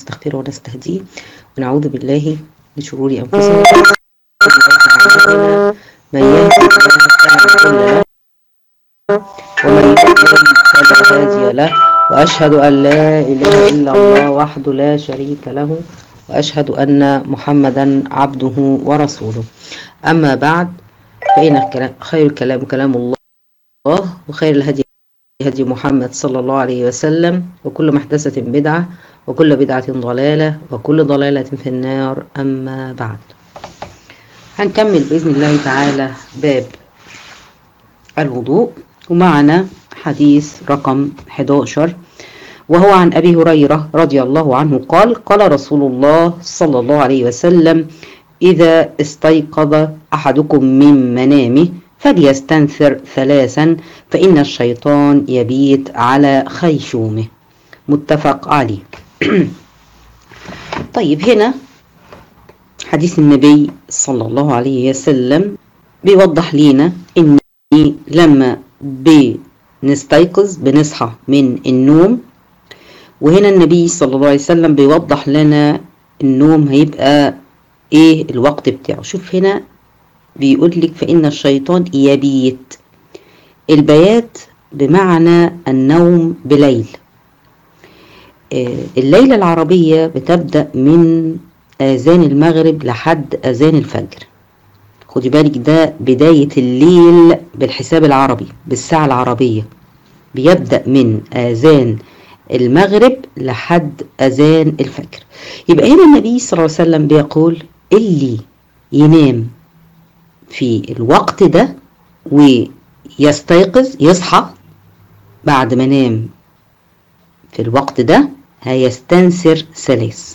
ونستغفره ونستهديه ونعوذ بالله من شرور أنفسنا من يهدي الله فلا مضل له ومن يضلل فلا هادي له وأشهد أن لا إله إلا الله وحده لا شريك له وأشهد أن محمدا عبده ورسوله أما بعد فإن خير الكلام كلام الله وخير الهدي هدي محمد صلى الله عليه وسلم وكل محدثة بدعة وكل بدعة ضلالة وكل ضلالة في النار أما بعد هنكمل بإذن الله تعالى باب الوضوء ومعنا حديث رقم 11 وهو عن أبي هريرة رضي الله عنه قال قال رسول الله صلى الله عليه وسلم إذا استيقظ أحدكم من منامه فليستنثر ثلاثا فإن الشيطان يبيت على خيشومه متفق عليه طيب هنا حديث النبي صلى الله عليه وسلم بيوضح لنا ان لما بنستيقظ بنصحى من النوم وهنا النبي صلى الله عليه وسلم بيوضح لنا النوم هيبقى ايه الوقت بتاعه شوف هنا بيقول لك فإن الشيطان يبيت البيات بمعنى النوم بليل الليلة العربية بتبدأ من آذان المغرب لحد آذان الفجر خدي بالك ده بداية الليل بالحساب العربي بالساعة العربية بيبدأ من آذان المغرب لحد أذان الفجر يبقى هنا النبي صلى الله عليه وسلم بيقول اللي ينام في الوقت ده ويستيقظ يصحى بعد ما نام في الوقت ده هيستنسر ثلاث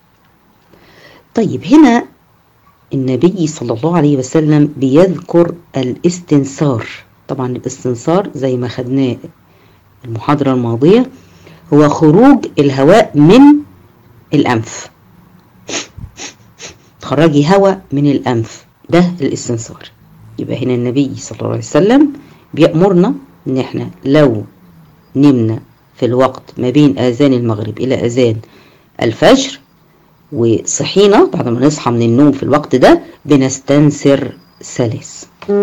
طيب هنا النبي صلى الله عليه وسلم بيذكر الاستنصار طبعا الاستنصار زي ما خدناه المحاضرة الماضية هو خروج الهواء من الأنف تخرجي هواء من الأنف ده الاستنصار يبقى هنا النبي صلى الله عليه وسلم بيأمرنا ان احنا لو نمنا في الوقت ما بين اذان المغرب الى اذان الفجر وصحينا بعد ما نصحى من النوم في الوقت ده بنستنسر ثلاث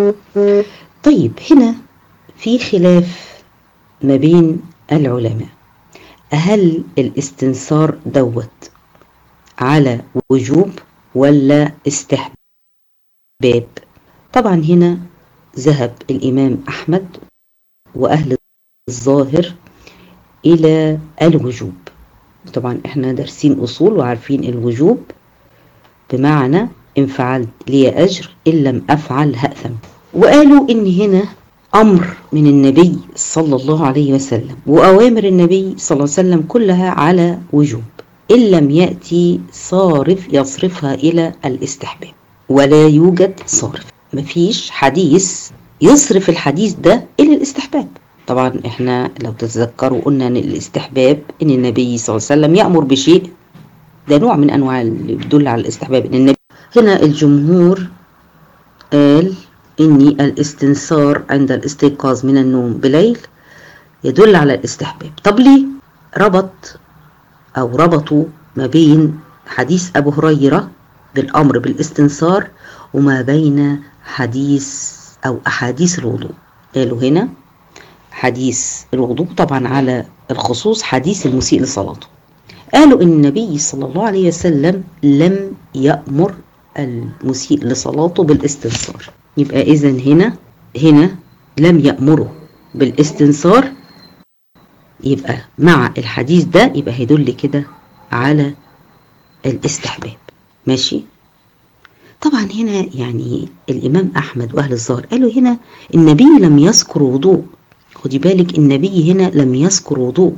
طيب هنا في خلاف ما بين العلماء هل الاستنصار دوت على وجوب ولا استحباب باب طبعا هنا ذهب الإمام أحمد وأهل الظاهر إلى الوجوب طبعا احنا دارسين أصول وعارفين الوجوب بمعنى إن فعلت لي أجر إن لم أفعل هأثم وقالوا إن هنا أمر من النبي صلى الله عليه وسلم وأوامر النبي صلى الله عليه وسلم كلها على وجوب إن لم يأتي صارف يصرفها إلى الاستحباب ولا يوجد صارف مفيش حديث يصرف الحديث ده إلى الاستحباب طبعا احنا لو تتذكروا قلنا ان الاستحباب ان النبي صلى الله عليه وسلم يأمر بشيء ده نوع من انواع اللي بيدل على الاستحباب ان النبي هنا الجمهور قال ان الاستنصار عند الاستيقاظ من النوم بليل يدل على الاستحباب طب ليه ربط او ربطوا ما بين حديث ابو هريره بالأمر بالاستنصار وما بين حديث أو أحاديث الوضوء قالوا هنا حديث الوضوء طبعا على الخصوص حديث المسيء لصلاته قالوا إن النبي صلى الله عليه وسلم لم يأمر المسيء لصلاته بالاستنصار يبقى إذا هنا هنا لم يأمره بالاستنصار يبقى مع الحديث ده يبقى هيدل كده على الاستحباب ماشي طبعا هنا يعني الإمام أحمد وأهل الظاهر قالوا هنا النبي لم يذكر وضوء خدي بالك النبي هنا لم يذكر وضوء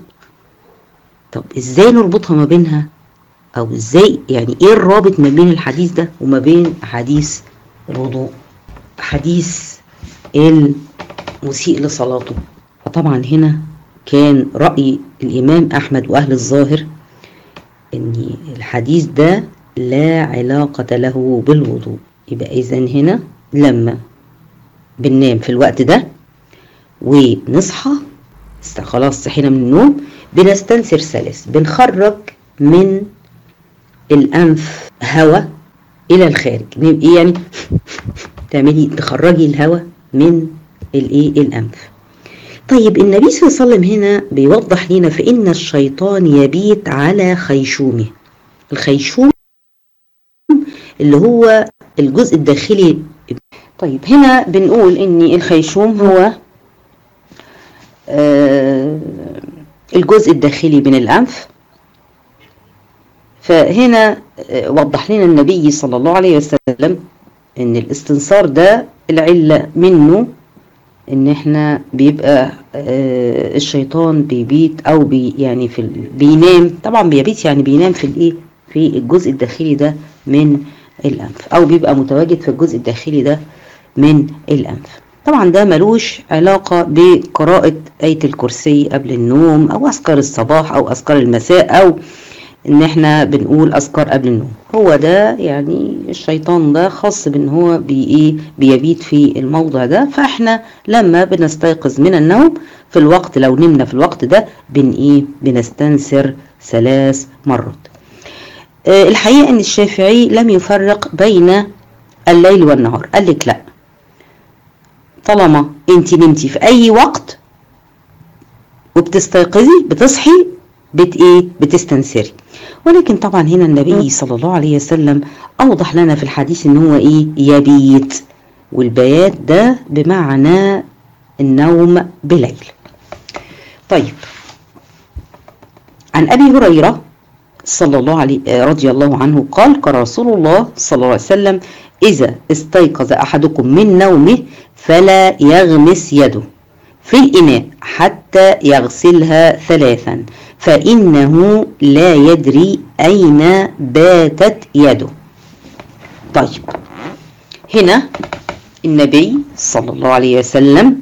طب ازاي نربطها ما بينها او ازاي يعني ايه الرابط ما بين الحديث ده وما بين حديث الوضوء حديث المسيء لصلاته فطبعا هنا كان رأي الإمام أحمد وأهل الظاهر ان الحديث ده لا علاقة له بالوضوء يبقى إذا هنا لما بننام في الوقت ده ونصحى خلاص صحينا من النوم بنستنسر ثالث بنخرج من الأنف هواء إلى الخارج إيه يعني تعملي تخرجي الهواء من الإيه الأنف طيب النبي صلى الله عليه وسلم هنا بيوضح لنا فإن الشيطان يبيت على خيشومه الخيشوم اللي هو الجزء الداخلي طيب هنا بنقول ان الخيشوم هو آه الجزء الداخلي من الأنف فهنا آه وضح لنا النبي صلى الله عليه وسلم ان الاستنصار ده العلة منه ان احنا بيبقى آه الشيطان بيبيت او بي يعني في بينام طبعا بيبيت يعني بينام في الايه في الجزء الداخلي ده من الانف او بيبقى متواجد في الجزء الداخلي ده من الانف طبعا ده ملوش علاقة بقراءة آية الكرسي قبل النوم او اذكار الصباح او اذكار المساء او ان احنا بنقول اذكار قبل النوم هو ده يعني الشيطان ده خاص بان هو بي ايه بيبيت في الموضع ده فاحنا لما بنستيقظ من النوم في الوقت لو نمنا في الوقت ده بن ايه بنستنسر ثلاث مرات آه الحقيقه ان الشافعي لم يفرق بين الليل والنهار قال لك لا طالما انت نمتي في اي وقت وبتستيقظي بتصحي بت ايه بتستنسري ولكن طبعا هنا النبي صلى الله عليه وسلم اوضح لنا في الحديث ان هو ايه يبيت والبيات ده بمعنى النوم بليل طيب عن ابي هريره صلى الله عليه رضي الله عنه قال قال رسول الله صلى الله عليه وسلم اذا استيقظ احدكم من نومه فلا يغمس يده في الإناء حتى يغسلها ثلاثا فإنه لا يدري أين باتت يده طيب هنا النبي صلى الله عليه وسلم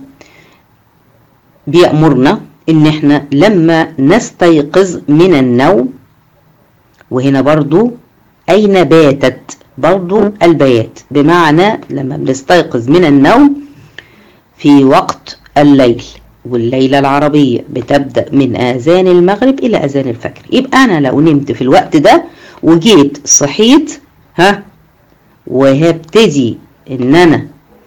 بيأمرنا ان احنا لما نستيقظ من النوم وهنا برضو اين باتت برضو البيات بمعنى لما بنستيقظ من النوم في وقت الليل والليلة العربية بتبدأ من آذان المغرب إلى آذان الفجر يبقى أنا لو نمت في الوقت ده وجيت صحيت ها وهبتدي إن أنا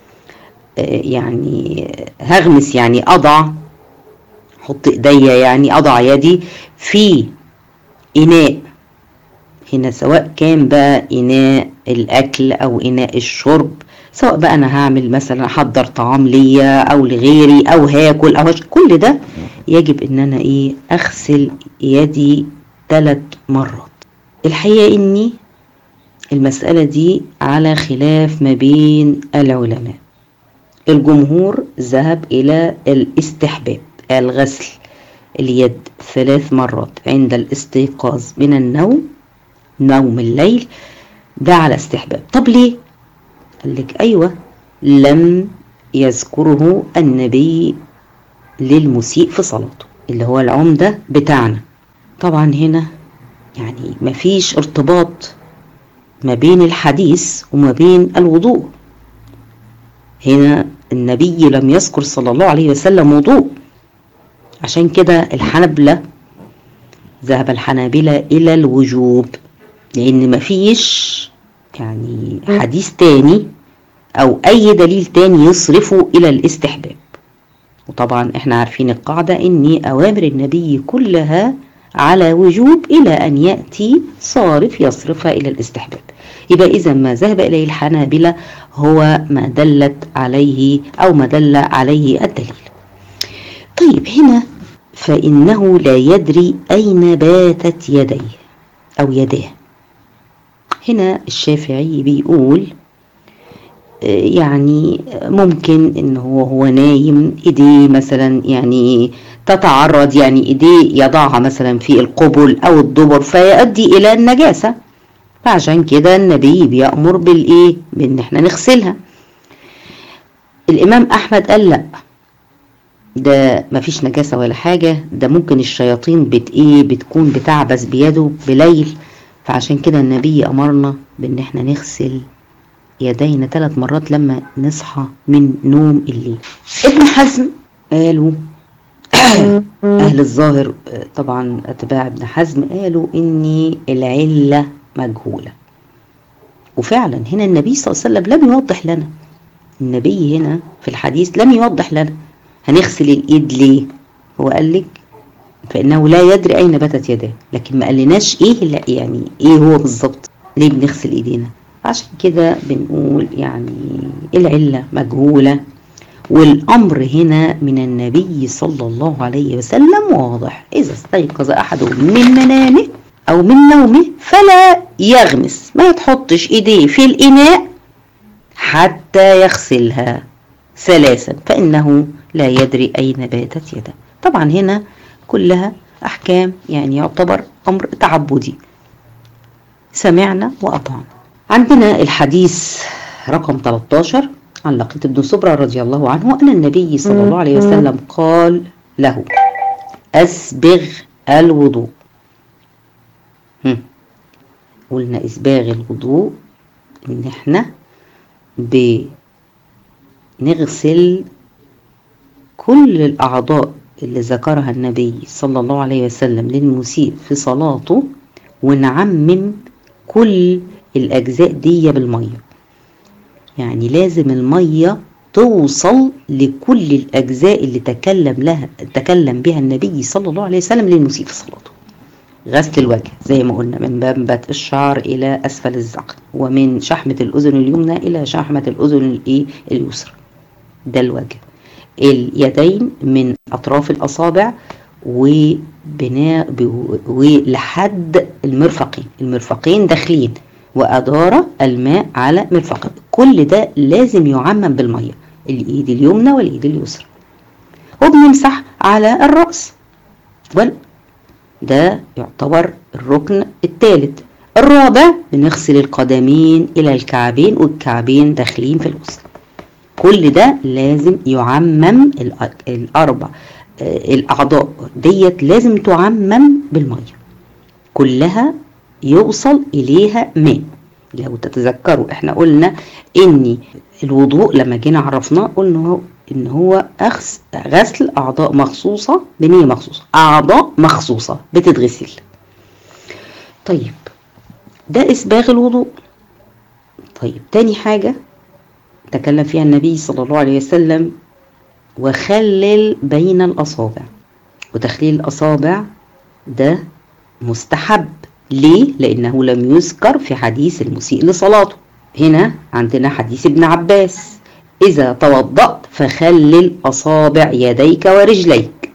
يعني هغمس يعني أضع حط إيديا يعني أضع يدي في إناء هنا سواء كان بقى إناء الأكل أو إناء الشرب سواء بقى انا هعمل مثلا احضر طعام ليا او لغيري او هاكل او كل ده يجب ان انا ايه اغسل يدي ثلاث مرات الحقيقه اني المساله دي على خلاف ما بين العلماء الجمهور ذهب الى الاستحباب الغسل اليد ثلاث مرات عند الاستيقاظ من النوم نوم الليل ده على استحباب طب ليه قال لك أيوة لم يذكره النبي للمسيء في صلاته اللي هو العمدة بتاعنا طبعا هنا يعني مفيش ارتباط ما بين الحديث وما بين الوضوء هنا النبي لم يذكر صلى الله عليه وسلم وضوء عشان كده الحنبلة ذهب الحنابلة إلى الوجوب لأن مفيش يعني حديث تاني او اي دليل تاني يصرفه الى الاستحباب وطبعا احنا عارفين القاعدة ان اوامر النبي كلها على وجوب الى ان يأتي صارف يصرفها الى الاستحباب يبقى اذا ما ذهب اليه الحنابلة هو ما دلت عليه او ما دل عليه الدليل طيب هنا فانه لا يدري اين باتت يديه او يداه هنا الشافعي بيقول يعني ممكن ان هو هو نايم ايديه مثلا يعني تتعرض يعني ايديه يضعها مثلا في القبل او الدبر فيؤدي الى النجاسة فعشان كده النبي بيأمر بالايه بان احنا نغسلها الامام احمد قال لا ده مفيش نجاسة ولا حاجة ده ممكن الشياطين بت ايه بتكون بتعبس بيده بليل فعشان كده النبي أمرنا بإن احنا نغسل يدينا ثلاث مرات لما نصحى من نوم الليل ابن حزم قالوا أهل الظاهر طبعا أتباع ابن حزم قالوا إن العلة مجهولة وفعلا هنا النبي صلى الله عليه وسلم لم يوضح لنا النبي هنا في الحديث لم يوضح لنا هنغسل الايد ليه هو قال لك فانه لا يدري اين باتت يداه لكن ما قالناش ايه لا يعني ايه هو بالظبط ليه بنغسل ايدينا عشان كده بنقول يعني العله مجهوله والامر هنا من النبي صلى الله عليه وسلم واضح اذا استيقظ احدهم من منامه او من نومه فلا يغمس ما تحطش ايديه في الاناء حتى يغسلها ثلاثا فانه لا يدري اين باتت يده طبعا هنا كلها احكام يعني يعتبر امر تعبدي سمعنا واطعنا عندنا الحديث رقم 13 عن لقيط بن صبرة رضي الله عنه أن النبي صلى الله عليه وسلم قال له أسبغ الوضوء هم. قلنا إسباغ الوضوء إن إحنا بنغسل كل الأعضاء اللي ذكرها النبي صلى الله عليه وسلم للمسيء في صلاته ونعمم كل الأجزاء دي بالمية يعني لازم المية توصل لكل الأجزاء اللي تكلم لها تكلم بها النبي صلى الله عليه وسلم للمسيء في صلاته غسل الوجه زي ما قلنا من منبت الشعر إلى أسفل الذقن ومن شحمة الأذن اليمنى إلى شحمة الأذن الإيه اليسرى ده الوجه اليدين من أطراف الأصابع وبناء ولحد المرفقين المرفقين داخلين وأدار الماء على مرفقه كل ده لازم يعمم بالمية الإيد اليمنى والإيد اليسرى وبنمسح على الرأس وال ده يعتبر الركن الثالث الرابع بنغسل القدمين إلى الكعبين والكعبين داخلين في الغسل كل ده لازم يعمم الأربع الأعضاء ديت لازم تعمم بالمية كلها يوصل إليها ماء لو تتذكروا احنا قلنا ان الوضوء لما جينا عرفناه قلنا هو ان هو أخس غسل اعضاء مخصوصه بنيه مخصوصه اعضاء مخصوصه بتتغسل طيب ده اسباغ الوضوء طيب تاني حاجه تكلم فيها النبي صلى الله عليه وسلم وخلل بين الاصابع وتخليل الاصابع ده مستحب ليه؟ لأنه لم يذكر في حديث المسيء لصلاته هنا عندنا حديث ابن عباس إذا توضأت فخلل أصابع يديك ورجليك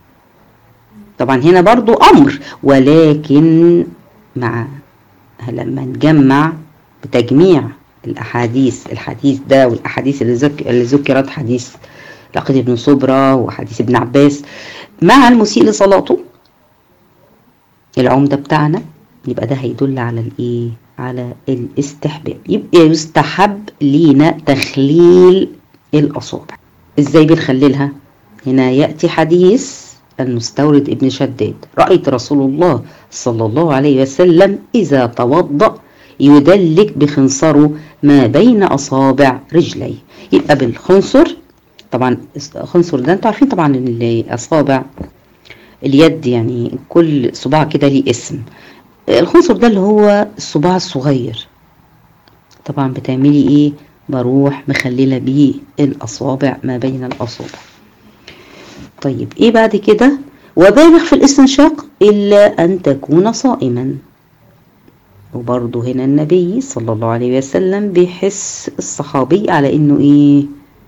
طبعا هنا برضو أمر ولكن مع لما نجمع بتجميع الأحاديث الحديث ده والأحاديث اللي, ذك... اللي ذكرت حديث لقيط بن صبرة وحديث ابن عباس مع المسيء لصلاته العمدة بتاعنا يبقى ده هيدل على الايه على الاستحباب يبقى يستحب لينا تخليل الاصابع ازاي بنخللها هنا ياتي حديث المستورد ابن شداد رايت رسول الله صلى الله عليه وسلم اذا توضا يدلك بخنصره ما بين اصابع رجليه يبقى بالخنصر طبعا الخنصر ده انتوا عارفين طبعا ان الاصابع اليد يعني كل صباع كده ليه اسم الخنصر ده اللي هو الصباع الصغير طبعا بتعملي ايه بروح مخللة بيه الأصابع ما بين الأصابع طيب ايه بعد كده وبالغ في الاستنشاق إلا أن تكون صائما وبرضه هنا النبي صلى الله عليه وسلم بيحس الصحابي على انه ايه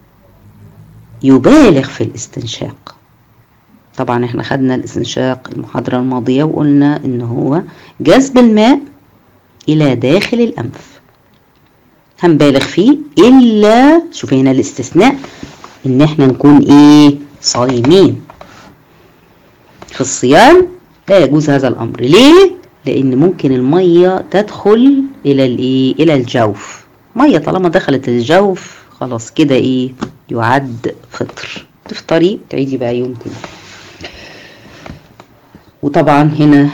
يبالغ في الاستنشاق طبعا احنا خدنا الاستنشاق المحاضرة الماضية وقلنا ان هو جذب الماء الى داخل الانف هنبالغ فيه الا شوف هنا الاستثناء ان احنا نكون ايه صايمين في الصيام لا يجوز هذا الامر ليه لان ممكن المية تدخل الى الايه الى الجوف مية طالما دخلت الجوف خلاص كده ايه يعد فطر تفطري تعيدي بقى يوم تاني وطبعا هنا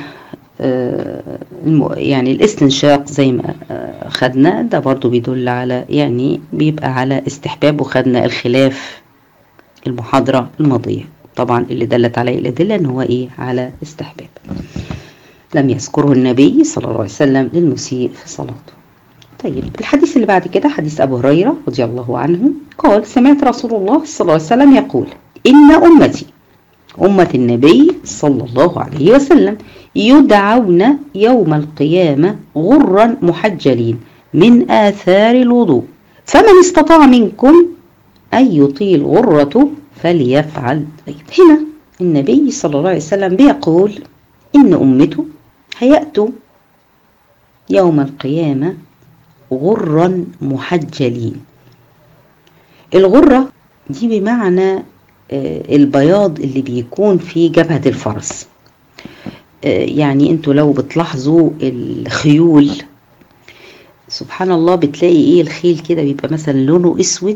يعني الاستنشاق زي ما خدنا ده برضو بيدل على يعني بيبقى على استحباب وخدنا الخلاف المحاضرة الماضية طبعا اللي دلت عليه الأدلة ان هو ايه على استحباب لم يذكره النبي صلى الله عليه وسلم للمسيء في صلاته طيب الحديث اللي بعد كده حديث أبو هريرة رضي الله عنه قال سمعت رسول الله صلى الله عليه وسلم يقول إن أمتي أمة النبي صلى الله عليه وسلم يدعون يوم القيامة غرا محجلين من آثار الوضوء فمن استطاع منكم أن يطيل غرته فليفعل طيب هنا النبي صلى الله عليه وسلم بيقول إن أمته هيأتوا يوم القيامة غرا محجلين الغرة دي بمعنى البياض اللي بيكون في جبهة الفرس يعني انتوا لو بتلاحظوا الخيول سبحان الله بتلاقي ايه الخيل كده بيبقى مثلا لونه اسود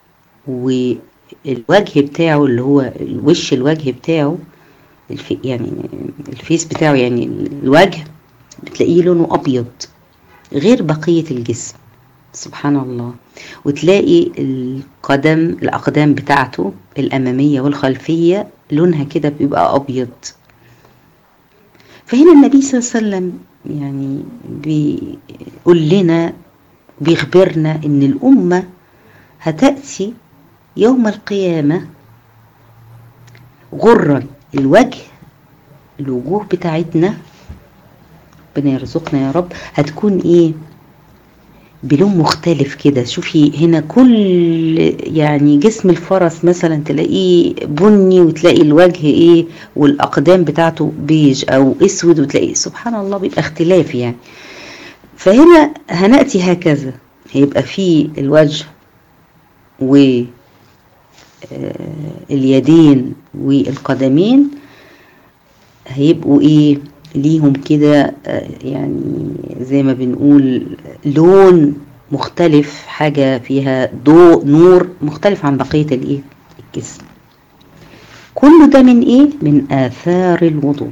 والوجه بتاعه اللي هو الوش الوجه بتاعه الفي يعني الفيس بتاعه يعني الوجه بتلاقيه لونه ابيض غير بقية الجسم سبحان الله وتلاقي القدم الأقدام بتاعته الأمامية والخلفية لونها كده بيبقى أبيض فهنا النبي صلى الله عليه وسلم يعني بيقول لنا بيخبرنا إن الأمة هتأتي يوم القيامة غرا الوجه الوجوه بتاعتنا ربنا يرزقنا يا رب هتكون ايه بلون مختلف كده شوفي هنا كل يعني جسم الفرس مثلا تلاقيه بني وتلاقي الوجه ايه والاقدام بتاعته بيج او اسود وتلاقيه سبحان الله بيبقى اختلاف يعني فهنا هنأتي هكذا هيبقى في الوجه و اليدين والقدمين هيبقوا ايه ليهم كده يعني زي ما بنقول لون مختلف حاجة فيها ضوء نور مختلف عن بقية الايه الجسم كل ده من ايه من آثار الوضوء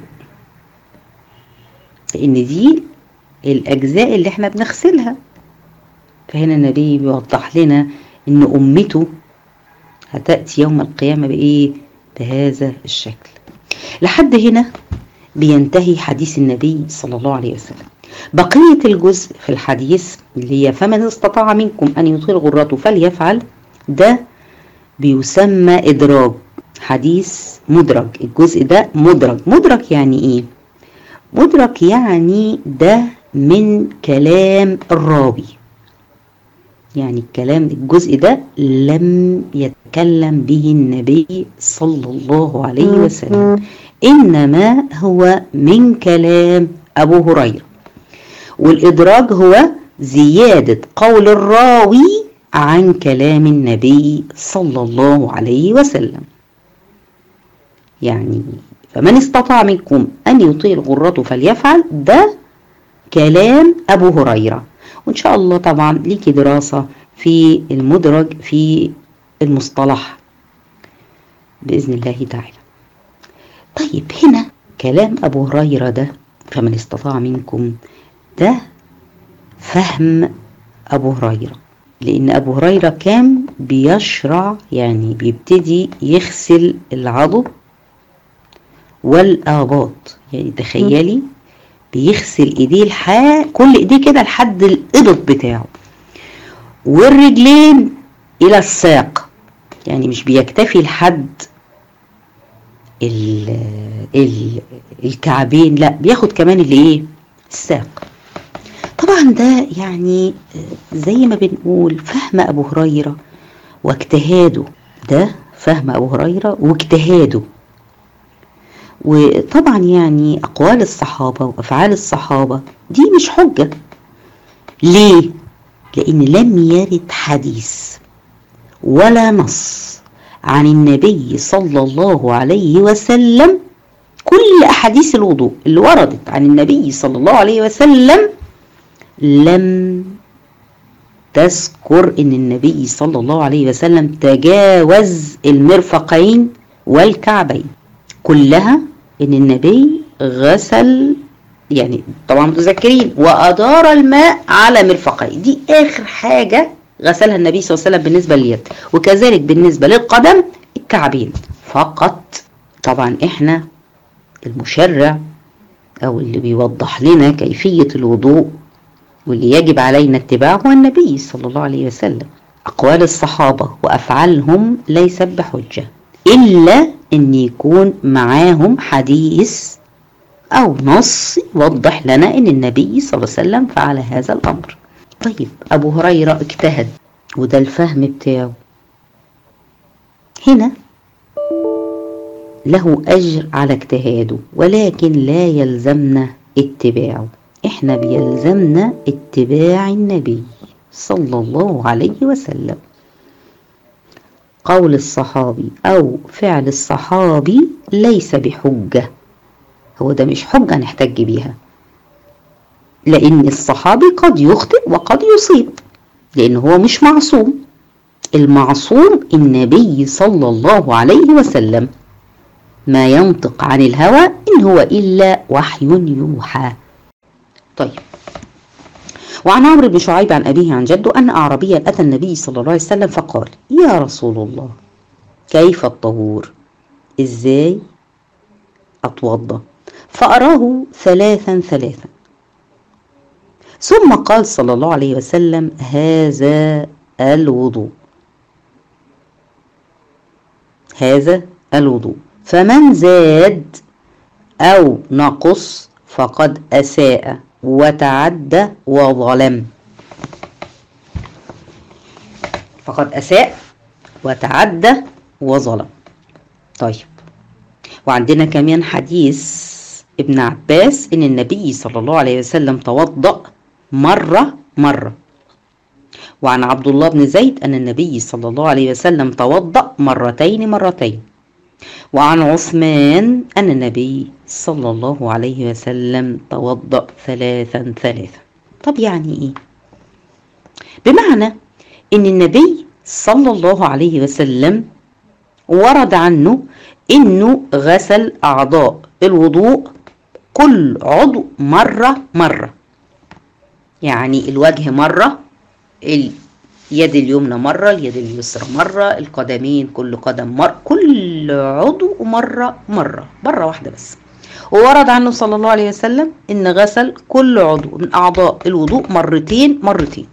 لأن دي الأجزاء اللي احنا بنغسلها فهنا النبي بيوضح لنا إن أمته هتأتي يوم القيامة بإيه بهذا الشكل لحد هنا بينتهي حديث النبي صلى الله عليه وسلم بقية الجزء في الحديث اللي هي فمن استطاع منكم أن يطيل غرته فليفعل ده بيسمى إدراج حديث مدرج الجزء ده مدرج مدرج يعني إيه مدرج يعني ده من كلام الراوي يعني الكلام الجزء ده لم يتكلم به النبي صلى الله عليه وسلم إنما هو من كلام أبو هريرة والإدراج هو زيادة قول الراوي عن كلام النبي صلى الله عليه وسلم يعني فمن استطاع منكم أن يطيل غرته فليفعل ده كلام أبو هريرة وإن شاء الله طبعا ليكي دراسة في المدرج في المصطلح بإذن الله تعالى طيب هنا كلام أبو هريرة ده فمن استطاع منكم ده فهم أبو هريرة لأن أبو هريرة كان بيشرع يعني بيبتدي يغسل العضو والآباط يعني تخيلي بيغسل ايديه الحا كل ايديه كده لحد القبط بتاعه والرجلين الى الساق يعني مش بيكتفي لحد ال ال الكعبين لا بياخد كمان اللي ايه الساق طبعا ده يعني زي ما بنقول فهم ابو هريره واجتهاده ده فهم ابو هريره واجتهاده وطبعا يعني أقوال الصحابة وأفعال الصحابة دي مش حجة ليه؟ لأن لم يرد حديث ولا نص عن النبي صلى الله عليه وسلم كل أحاديث الوضوء اللي وردت عن النبي صلى الله عليه وسلم لم تذكر ان النبي صلى الله عليه وسلم تجاوز المرفقين والكعبين كلها ان النبي غسل يعني طبعا متذكرين وادار الماء على مرفقيه دي اخر حاجه غسلها النبي صلى الله عليه وسلم بالنسبه لليد وكذلك بالنسبه للقدم الكعبين فقط طبعا احنا المشرع أو اللي بيوضح لنا كيفية الوضوء واللي يجب علينا اتباعه هو النبي صلى الله عليه وسلم أقوال الصحابة وأفعالهم ليست بحجة إلا أن يكون معاهم حديث أو نص يوضح لنا أن النبي صلى الله عليه وسلم فعل هذا الأمر طيب أبو هريرة اجتهد وده الفهم بتاعه هنا له أجر على اجتهاده ولكن لا يلزمنا اتباعه احنا بيلزمنا اتباع النبي صلى الله عليه وسلم قول الصحابي أو فعل الصحابي ليس بحجة هو ده مش حجة نحتج بيها لأن الصحابي قد يخطئ وقد يصيب لأن هو مش معصوم المعصوم النبي صلى الله عليه وسلم ما ينطق عن الهوى إن هو إلا وحي يوحى طيب وعن عمرو بن شعيب عن أبيه عن جده أن أعرابيا أتى النبي صلى الله عليه وسلم فقال يا رسول الله كيف الطهور إزاي أتوضى فأراه ثلاثا ثلاثا ثم قال صلى الله عليه وسلم هذا الوضوء هذا الوضوء فمن زاد أو نقص فقد أساء وتعدى وظلم فقد أساء وتعدى وظلم طيب وعندنا كمان حديث ابن عباس ان النبي صلى الله عليه وسلم توضأ مرة مرة وعن عبد الله بن زيد ان النبي صلى الله عليه وسلم توضأ مرتين مرتين وعن عثمان ان النبي صلى الله عليه وسلم توضأ ثلاثا ثلاثا طب يعني ايه بمعنى ان النبي صلى الله عليه وسلم ورد عنه انه غسل اعضاء الوضوء كل عضو مرة مرة يعني الوجه مرة اليد اليمنى مرة اليد اليسرى مرة القدمين كل قدم مرة كل عضو مرة مرة مرة واحدة بس وورد عنه صلى الله عليه وسلم ان غسل كل عضو من اعضاء الوضوء مرتين مرتين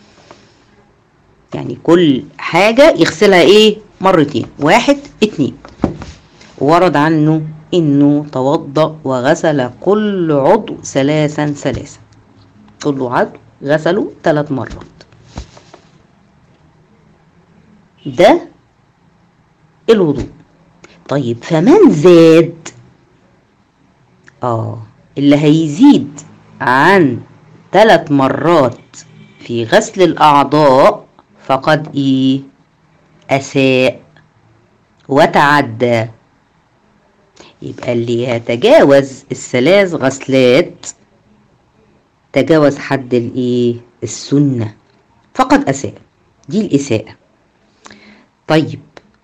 يعني كل حاجة يغسلها ايه مرتين واحد اتنين ورد عنه انه توضأ وغسل كل عضو ثلاثا ثلاثا كل عضو غسله ثلاث مرات ده الوضوء طيب فمن زاد اه اللي هيزيد عن ثلاث مرات في غسل الاعضاء فقد ايه اساء وتعدى يبقى اللي يتجاوز الثلاث غسلات تجاوز حد الايه السنة فقد أساء دي الإساءة طيب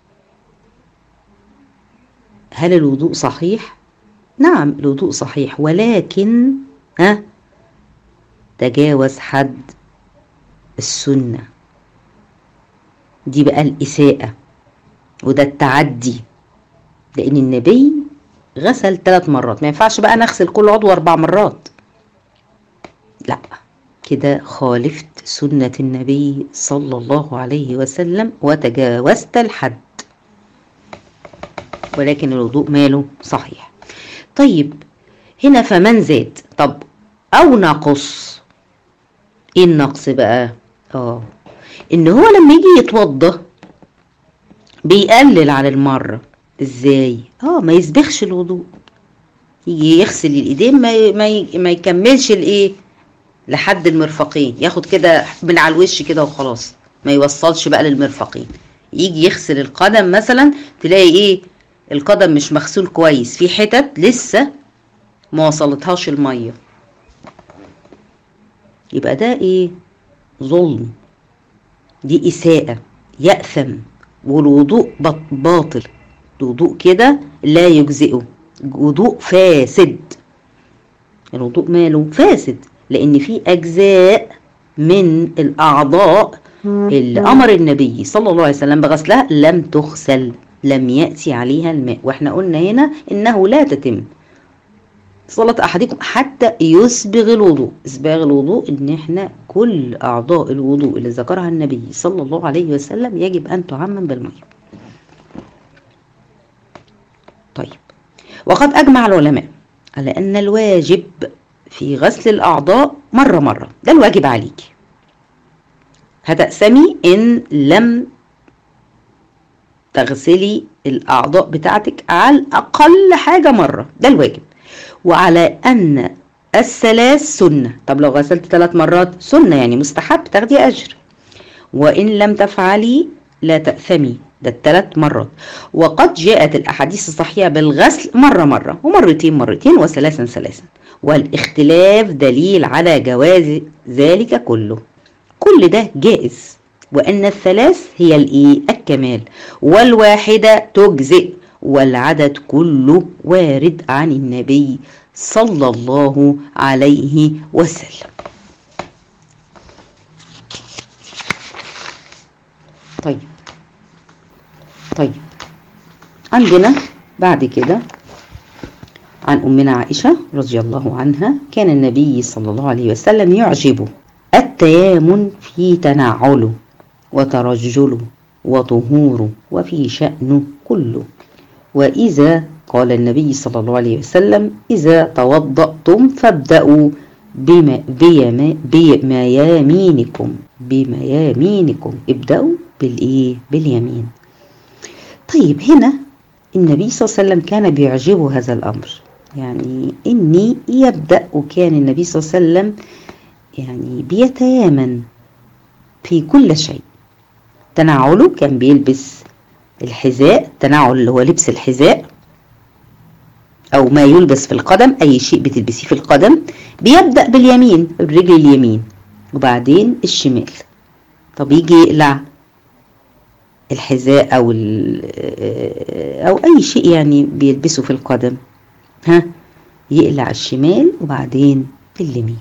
هل الوضوء صحيح؟ نعم الوضوء صحيح ولكن ها تجاوز حد السنة دي بقى الإساءة وده التعدي لأن النبي غسل ثلاث مرات ما ينفعش بقى نغسل كل عضو أربع مرات لا كده خالفت سنة النبي صلى الله عليه وسلم وتجاوزت الحد ولكن الوضوء ماله صحيح طيب هنا فمن زاد طب أو نقص ايه النقص بقى اه ان هو لما يجي يتوضى بيقلل على المرة ازاي اه ما يسبخش الوضوء يجي يغسل الايدين ما ي... ما, ي... ما يكملش الايه لحد المرفقين ياخد كده من على الوش كده وخلاص ما يوصلش بقى للمرفقين يجي يغسل القدم مثلا تلاقي ايه القدم مش مغسول كويس في حتت لسه ما وصلتهاش الميه يبقى ده ايه ظلم دي اساءه ياثم والوضوء باطل الوضوء كده لا يجزئه وضوء فاسد الوضوء ماله فاسد لان في اجزاء من الاعضاء اللي امر النبي صلى الله عليه وسلم بغسلها لم تغسل لم ياتي عليها الماء واحنا قلنا هنا انه لا تتم صلاة أحدكم حتى يسبغ الوضوء إسباغ الوضوء إن إحنا كل أعضاء الوضوء اللي ذكرها النبي صلى الله عليه وسلم يجب أن تعمم بالمية طيب وقد أجمع العلماء على أن الواجب في غسل الأعضاء مرة مرة ده الواجب عليك هتأسمي إن لم تغسلي الأعضاء بتاعتك على الأقل حاجة مرة ده الواجب وعلى أن الثلاث سنة طب لو غسلت ثلاث مرات سنة يعني مستحب تاخدي أجر وإن لم تفعلي لا تأثمي ده الثلاث مرات وقد جاءت الأحاديث الصحيحة بالغسل مرة مرة ومرتين مرتين وثلاثا ثلاثا والاختلاف دليل على جواز ذلك كله كل ده جائز وأن الثلاث هي الإيه الكمال والواحدة تجزئ والعدد كله وارد عن النبي صلى الله عليه وسلم طيب طيب عندنا بعد كده عن أمنا عائشة رضي الله عنها كان النبي صلى الله عليه وسلم يعجبه التيامن في تنعله وترجله وطهوره وفي شأنه كله وإذا قال النبي صلى الله عليه وسلم إذا توضأتم فابدأوا بما بيما بميامينكم بميامينكم ابدأوا بالإيه باليمين طيب هنا النبي صلى الله عليه وسلم كان بيعجبه هذا الأمر يعني إني يبدأ وكان النبي صلى الله عليه وسلم يعني بيتيامن في كل شيء تنعله كان بيلبس الحذاء تنعل اللي هو لبس الحذاء أو ما يلبس في القدم أي شيء بتلبسيه في القدم بيبدأ باليمين الرجل اليمين وبعدين الشمال طب يجي يقلع الحذاء أو أو أي شيء يعني بيلبسه في القدم ها يقلع الشمال وبعدين اليمين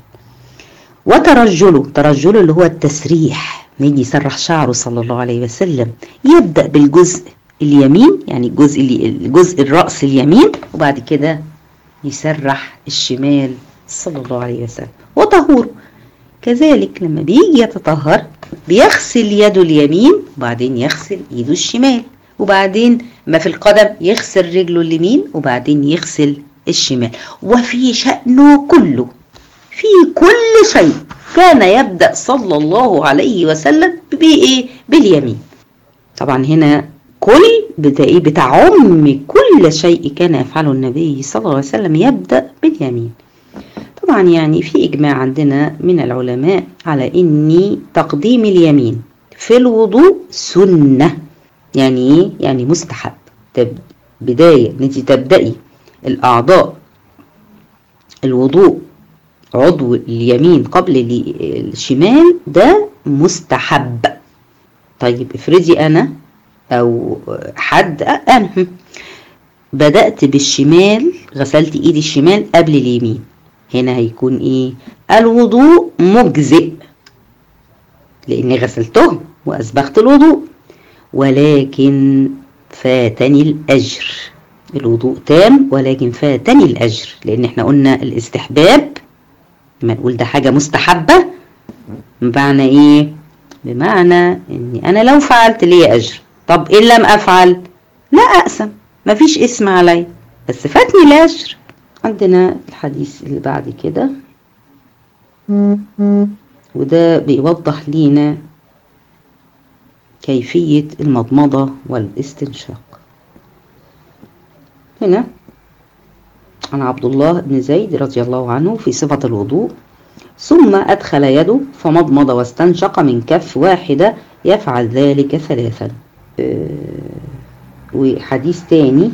وترجله ترجله اللي هو التسريح ما يجي يسرح شعره صلى الله عليه وسلم يبدأ بالجزء اليمين يعني الجزء الجزء الرأس اليمين وبعد كده يسرح الشمال صلى الله عليه وسلم وطهوره كذلك لما بيجي يتطهر بيغسل يده اليمين وبعدين يغسل ايده الشمال وبعدين ما في القدم يغسل رجله اليمين وبعدين يغسل الشمال وفي شأنه كله في كل شيء كان يبدأ صلى الله عليه وسلم بإيه؟ باليمين طبعا هنا كل بتاعي بتعم كل شيء كان يفعله النبي صلى الله عليه وسلم يبدأ باليمين طبعا يعني في إجماع عندنا من العلماء على إن تقديم اليمين في الوضوء سنة يعني إيه؟ يعني مستحب تب بداية إن أنت تبدأي الأعضاء الوضوء عضو اليمين قبل الشمال ده مستحب طيب افرضي أنا أو حد أنا بدأت بالشمال غسلت إيدي الشمال قبل اليمين هنا هيكون إيه الوضوء مجزئ لأني غسلته وأسبغت الوضوء ولكن فاتني الأجر الوضوء تام ولكن فاتني الأجر لأن احنا قلنا الاستحباب لما نقول ده حاجة مستحبة بمعنى ايه بمعنى اني انا لو فعلت لي اجر طب ان لم افعل لا اقسم مفيش اسم علي بس فاتني الاجر عندنا الحديث اللي بعد كده وده بيوضح لينا كيفية المضمضة والاستنشاق هنا عن عبد الله بن زيد رضي الله عنه في صفة الوضوء ثم أدخل يده فمضمض واستنشق من كف واحدة يفعل ذلك ثلاثا أه وحديث تاني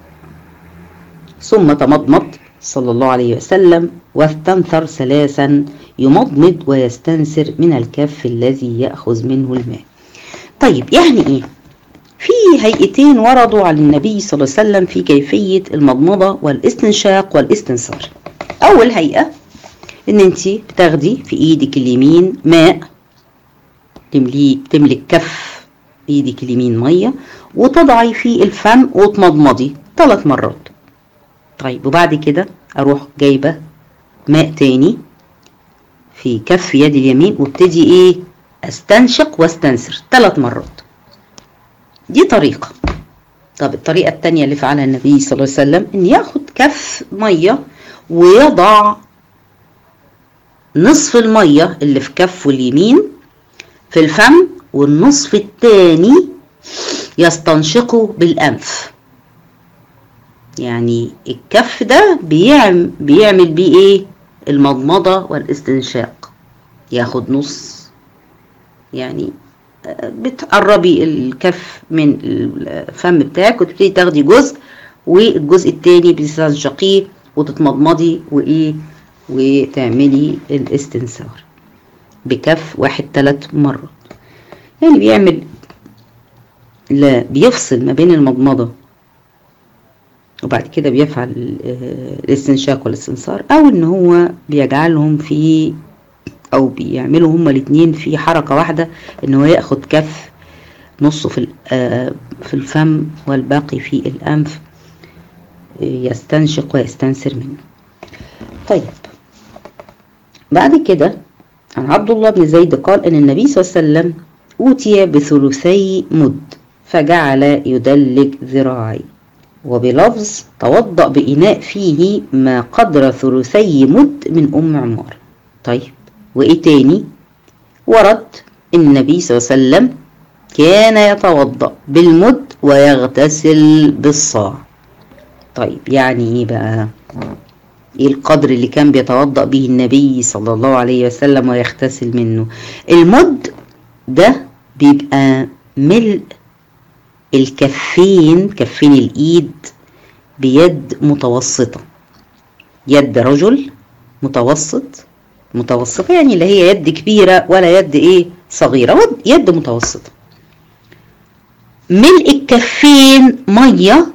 ثم تمضمض صلى الله عليه وسلم واستنثر ثلاثا يمضمض ويستنثر من الكف الذي يأخذ منه الماء طيب يعني ايه في هيئتين وردوا عن النبي صلى الله عليه وسلم في كيفية المضمضة والاستنشاق والاستنثار أول هيئة إن أنت بتاخدي في إيدك اليمين ماء تملي تملك كف إيدك اليمين مية وتضعي في الفم وتمضمضي ثلاث مرات طيب وبعد كده اروح جايبة ماء تاني في كف يدي اليمين وابتدي ايه استنشق واستنثر ثلاث مرات دي طريقة طب الطريقة التانية اللي فعلها النبي صلى الله عليه وسلم ان ياخد كف مية ويضع نصف المية اللي في كفه اليمين في الفم والنصف التاني يستنشقه بالأنف يعني الكف ده بيعمل, بيعمل بيه ايه المضمضة والاستنشاق ياخد نص يعني بتقربي الكف من الفم بتاعك وتبتدي تاخدي جزء والجزء التاني بتستنشقيه وتتمضمضي وايه وتعملي الاستنثار بكف واحد ثلاث مرات يعني بيعمل لا بيفصل ما بين المضمضة وبعد كده بيفعل الاستنشاق والاستنثار او ان هو بيجعلهم في او بيعملوا هما الاتنين في حركة واحدة ان هو ياخد كف نصه في في الفم والباقي في الانف يستنشق ويستنثر منه طيب بعد كده عن عبد الله بن زيد قال ان النبي صلى الله عليه وسلم اوتي بثلثي مد فجعل يدلج ذراعي وبلفظ توضأ بإناء فيه ما قدر ثلثي مد من أم عمار طيب وإيه تاني ورد النبي صلى الله عليه وسلم كان يتوضأ بالمد ويغتسل بالصاع طيب يعني ايه بقى ايه القدر اللي كان بيتوضأ به النبي صلى الله عليه وسلم ويغتسل منه المد ده بيبقى ملء الكفين كفين الايد بيد متوسطة يد رجل متوسط متوسطة يعني اللي هي يد كبيرة ولا يد ايه صغيرة يد متوسطة ملء الكفين مية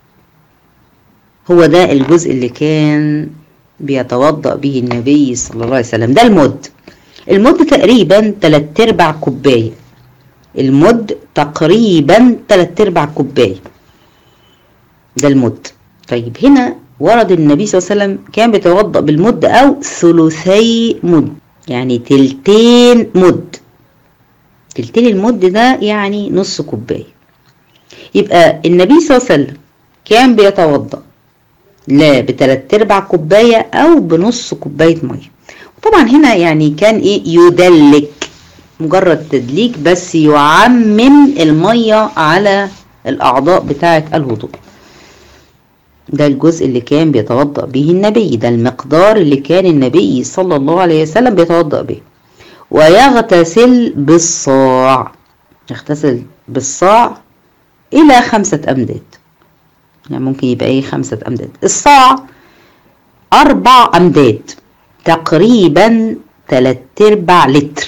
هو ده الجزء اللي كان بيتوضأ به النبي صلى الله عليه وسلم ده المد المد تقريبا تلات ارباع كوباية المد تقريبا تلات ارباع كوباية ده المد طيب هنا ورد النبي صلى الله عليه وسلم كان بيتوضأ بالمد أو ثلثي مد يعني تلتين مد تلتين المد ده يعني نص كوباية يبقى النبي صلى الله عليه وسلم كان بيتوضأ لا بتلات ارباع كوباية او بنص كوباية مية طبعا هنا يعني كان ايه يدلك مجرد تدليك بس يعمم المية على الاعضاء بتاعة الوضوء ده الجزء اللي كان بيتوضأ به النبي ده المقدار اللي كان النبي صلى الله عليه وسلم بيتوضأ به ويغتسل بالصاع يغتسل بالصاع الى خمسة امداد يعني ممكن يبقى ايه خمسة امداد الصاع اربع امداد تقريبا تلات ارباع لتر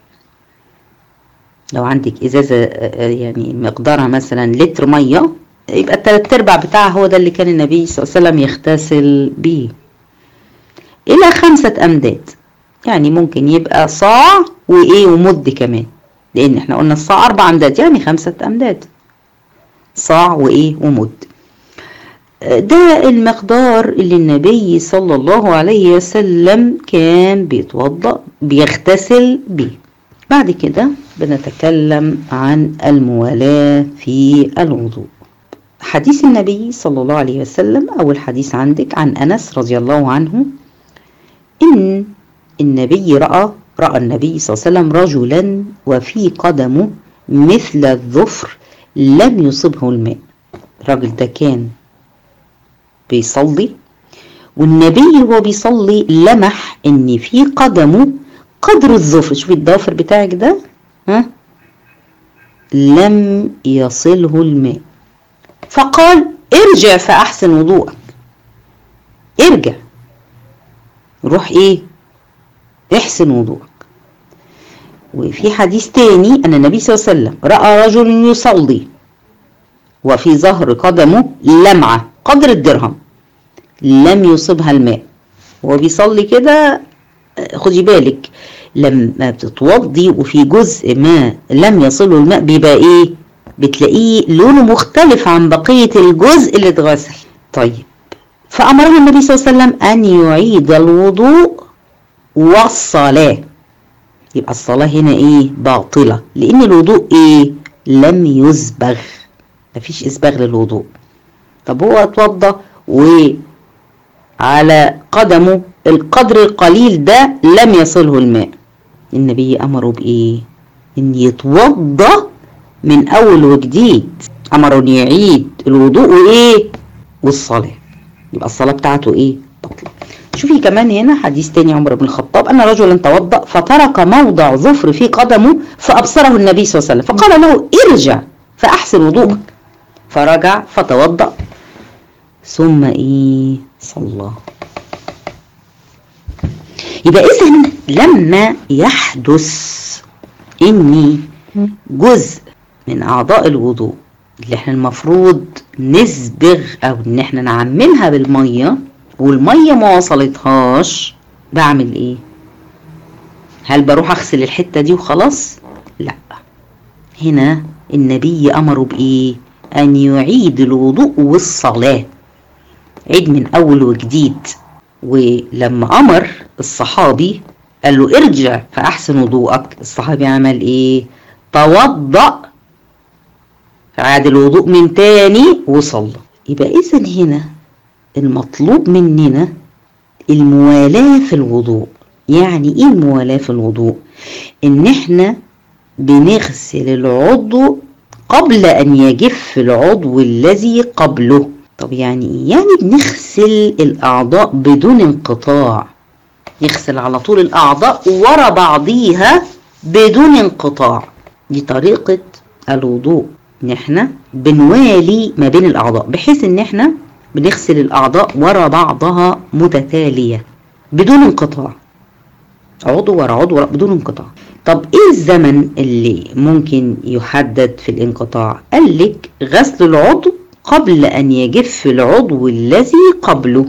لو عندك ازازة يعني مقدارها مثلا لتر مية يبقى التلات ارباع بتاعها هو ده اللي كان النبي صلى الله عليه وسلم يغتسل بيه الى خمسة امداد يعني ممكن يبقى صاع وايه ومد كمان لان احنا قلنا الصاع اربع امداد يعني خمسة امداد صاع وايه ومد ده المقدار اللي النبي صلى الله عليه وسلم كان بيتوضأ بيغتسل بيه بعد كده بنتكلم عن الموالاة في الوضوء حديث النبي صلى الله عليه وسلم أول حديث عندك عن أنس رضي الله عنه إن النبي رأى رأى النبي صلى الله عليه وسلم رجلا وفي قدمه مثل الظفر لم يصبه الماء الراجل ده كان بيصلي والنبي وهو بيصلي لمح ان في قدمه قدر الظفر شوفي الضافر بتاعك ده ها لم يصله الماء فقال ارجع فاحسن وضوءك ارجع روح ايه احسن وضوءك وفي حديث تاني ان النبي صلى الله عليه وسلم راى رجل يصلي وفي ظهر قدمه لمعه قدر الدرهم لم يصبها الماء وهو بيصلي كده خدي بالك لما بتتوضي وفي جزء ما لم يصله الماء بيبقى ايه بتلاقيه لونه مختلف عن بقية الجزء اللي اتغسل طيب فأمره النبي صلى الله عليه وسلم أن يعيد الوضوء والصلاة يبقى الصلاة هنا إيه باطلة لأن الوضوء إيه لم يسبغ مفيش إسباغ للوضوء طب هو اتوضى وعلى قدمه القدر القليل ده لم يصله الماء النبي أمره بإيه إن يتوضى من أول وجديد أمره إن يعيد الوضوء وإيه والصلاة يبقى الصلاة بتاعته إيه بطلة شوفي كمان هنا حديث تاني عمر بن الخطاب أن رجلا توضأ فترك موضع ظفر في قدمه فأبصره النبي صلى الله عليه وسلم فقال له ارجع فأحسن وضوءك فرجع فتوضأ ثم إيه صلى يبقى إذا لما يحدث إني جزء من أعضاء الوضوء اللي احنا المفروض نسبغ أو إن احنا نعممها بالمية والمية ما وصلتهاش بعمل إيه؟ هل بروح أغسل الحتة دي وخلاص؟ لا هنا النبي أمره بإيه؟ أن يعيد الوضوء والصلاة عيد من أول وجديد ولما أمر الصحابي قال له ارجع فأحسن وضوءك الصحابي عمل إيه؟ توضأ فعاد الوضوء من تاني وصلى يبقى إذا هنا المطلوب مننا الموالاة في الوضوء يعني إيه الموالاة في الوضوء؟ إن إحنا بنغسل العضو قبل أن يجف العضو الذي قبله طب يعني إيه؟ يعني بنغسل الأعضاء بدون انقطاع يغسل على طول الأعضاء ورا بعضيها بدون انقطاع دي طريقة الوضوء إن إحنا بنوالي ما بين الأعضاء بحيث إن إحنا بنغسل الأعضاء ورا بعضها متتالية بدون انقطاع عضو ورا عضو ورا بدون انقطاع طب ايه الزمن اللي ممكن يحدد في الانقطاع قال لك غسل العضو قبل ان يجف العضو الذي قبله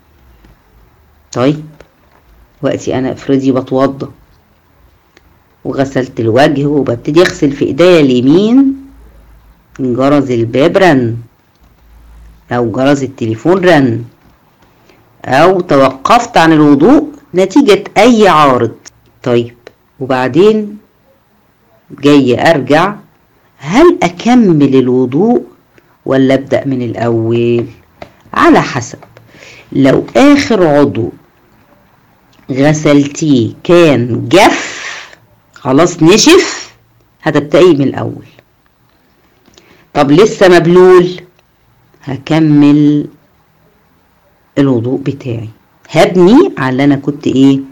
طيب وقتي انا افرضي بتوضى وغسلت الوجه وببتدي اغسل في ايديا اليمين جرس الباب رن او جرس التليفون رن او توقفت عن الوضوء نتيجة اي عارض طيب وبعدين جاي ارجع هل اكمل الوضوء ولا ابدأ من الاول على حسب لو اخر عضو غسلتيه كان جف خلاص نشف هتبتدي من الاول طب لسه مبلول هكمل الوضوء بتاعي هبني على اللي انا كنت ايه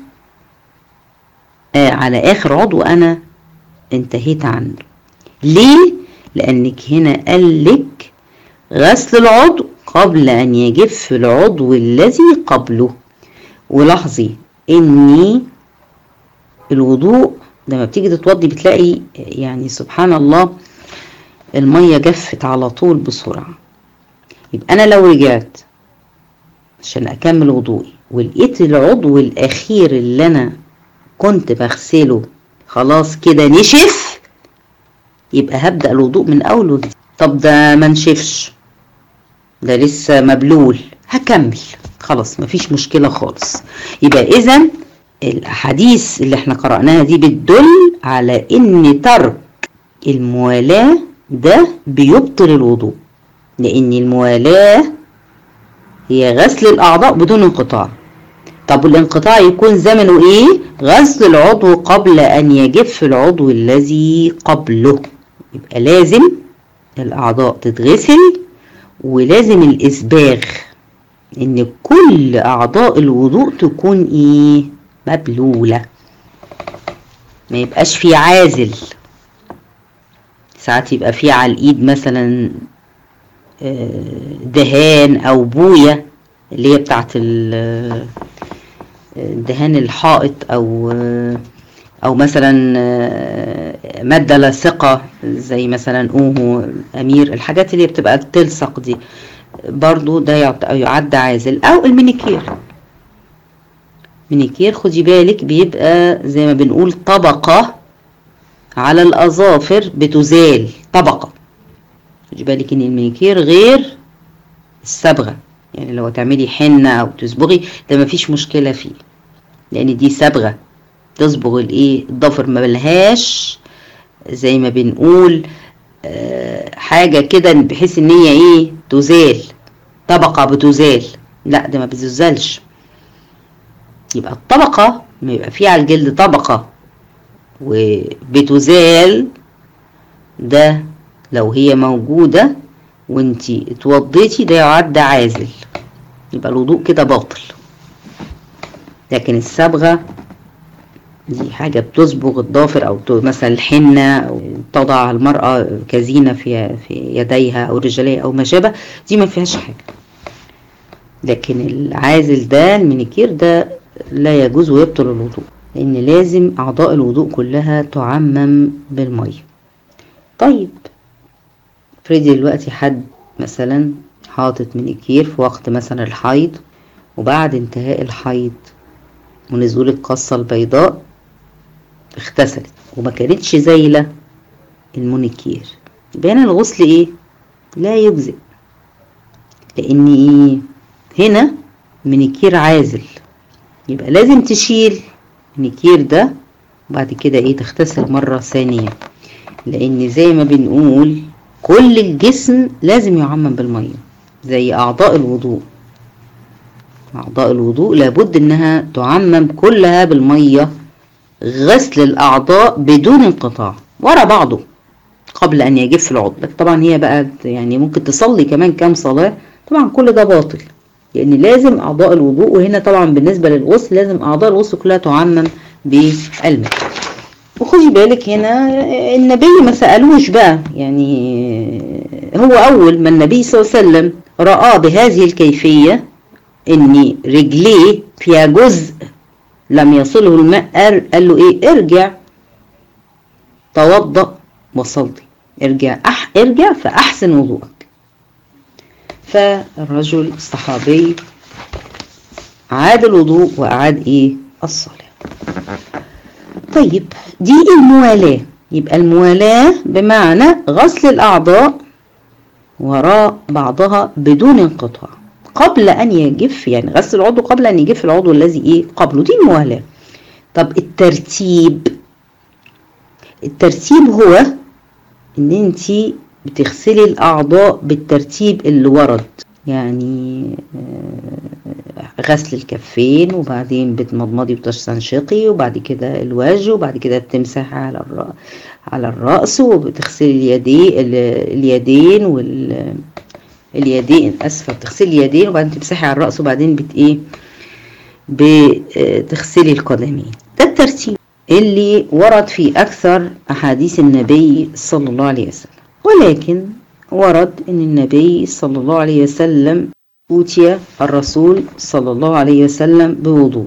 آه على اخر عضو انا انتهيت عنه ليه لانك هنا قالك غسل العضو قبل ان يجف العضو الذي قبله ولاحظي اني الوضوء لما بتيجي تتوضي بتلاقي يعني سبحان الله المية جفت على طول بسرعة يبقى أنا لو رجعت عشان أكمل وضوئي ولقيت العضو الأخير اللي أنا كنت بغسله خلاص كده نشف يبقى هبدأ الوضوء من أول وجديد طب ده ما نشفش ده لسه مبلول هكمل خلاص مفيش مشكلة خالص يبقى إذا الأحاديث اللي احنا قرأناها دي بتدل على إن ترك الموالاة ده بيبطل الوضوء لأن الموالاة هي غسل الأعضاء بدون انقطاع طب الانقطاع يكون زمنه إيه؟ غسل العضو قبل أن يجف العضو الذي قبله يبقى لازم الأعضاء تتغسل ولازم الإسباغ إن كل أعضاء الوضوء تكون إيه؟ مبلولة ما يبقاش في عازل ساعات يبقى في على الايد مثلا دهان او بوية اللي هي بتاعت دهان الحائط او او مثلا مادة لاصقة زي مثلا اوهو امير الحاجات اللي بتبقى تلصق دي برضو ده يعد عازل او المينيكير مينيكير خدي بالك بيبقى زي ما بنقول طبقة على الأظافر بتزال طبقة خدي بالك إن المينيكير غير الصبغة يعني لو تعملي حنة أو تصبغي ده مفيش مشكلة فيه لأن دي صبغة تصبغ الإيه الضفر ما ملهاش زي ما بنقول آه حاجة كده بحيث إن هي إيه تزال طبقة بتزال لا ده ما بتزالش يبقى الطبقة ما يبقى فيه على الجلد طبقة وبتزال ده لو هي موجودة وانتي اتوضيتي ده يعد عازل يبقى الوضوء كده باطل لكن الصبغة دي حاجة بتصبغ الضافر أو مثلا الحنة أو تضع المرأة كزينة في في يديها أو رجليها أو ما شابه دي ما فيهاش حاجة لكن العازل ده المنيكير ده لا يجوز ويبطل الوضوء لأن لازم أعضاء الوضوء كلها تعمم بالمية طيب افرضي دلوقتي حد مثلا حاطط منيكير في وقت مثلا الحيض وبعد انتهاء الحيض ونزول القصة البيضاء اغتسلت وما كانتش زايلة المونيكير يبقى هنا الغسل ايه لا يجزئ لان ايه هنا منيكير عازل يبقى لازم تشيل المنيكير ده وبعد كده ايه تغتسل مرة ثانية لان زي ما بنقول كل الجسم لازم يعمم بالمية زي اعضاء الوضوء اعضاء الوضوء لابد انها تعمم كلها بالمية غسل الاعضاء بدون انقطاع ورا بعضه قبل ان يجف العضو لكن طبعا هي بقى يعني ممكن تصلي كمان كام صلاة طبعا كل ده باطل لان يعني لازم اعضاء الوضوء وهنا طبعا بالنسبة للغسل لازم اعضاء الغسل كلها تعمم بالماء وخدي بالك هنا النبي ما سألوش بقى يعني هو اول ما النبي صلى الله عليه وسلم رأى بهذه الكيفية ان رجليه فيها جزء لم يصله الماء قال له ايه ارجع توضأ وصلي ارجع أح ارجع فأحسن وضوءك فالرجل الصحابي عاد الوضوء وأعاد ايه الصلاة طيب دي الموالاة يبقى الموالاة بمعنى غسل الأعضاء وراء بعضها بدون انقطاع قبل أن يجف يعني غسل العضو قبل أن يجف العضو الذي إيه قبله دي الموالاة طب الترتيب الترتيب هو ان انت بتغسلي الاعضاء بالترتيب اللي ورد يعني غسل الكفين وبعدين بتمضمضي وتستنشقي وبعد كده الوجه وبعد كده بتمسحي على الرأس على الرأس وبتغسلي اليدين اليدين وال اليدين اسفه بتغسلي اليدين وبعدين تمسحي على الرأس وبعدين بت ايه بتغسلي القدمين ده الترتيب اللي ورد في أكثر أحاديث النبي صلى الله عليه وسلم ولكن ورد أن النبي صلى الله عليه وسلم أوتي الرسول صلى الله عليه وسلم بوضوء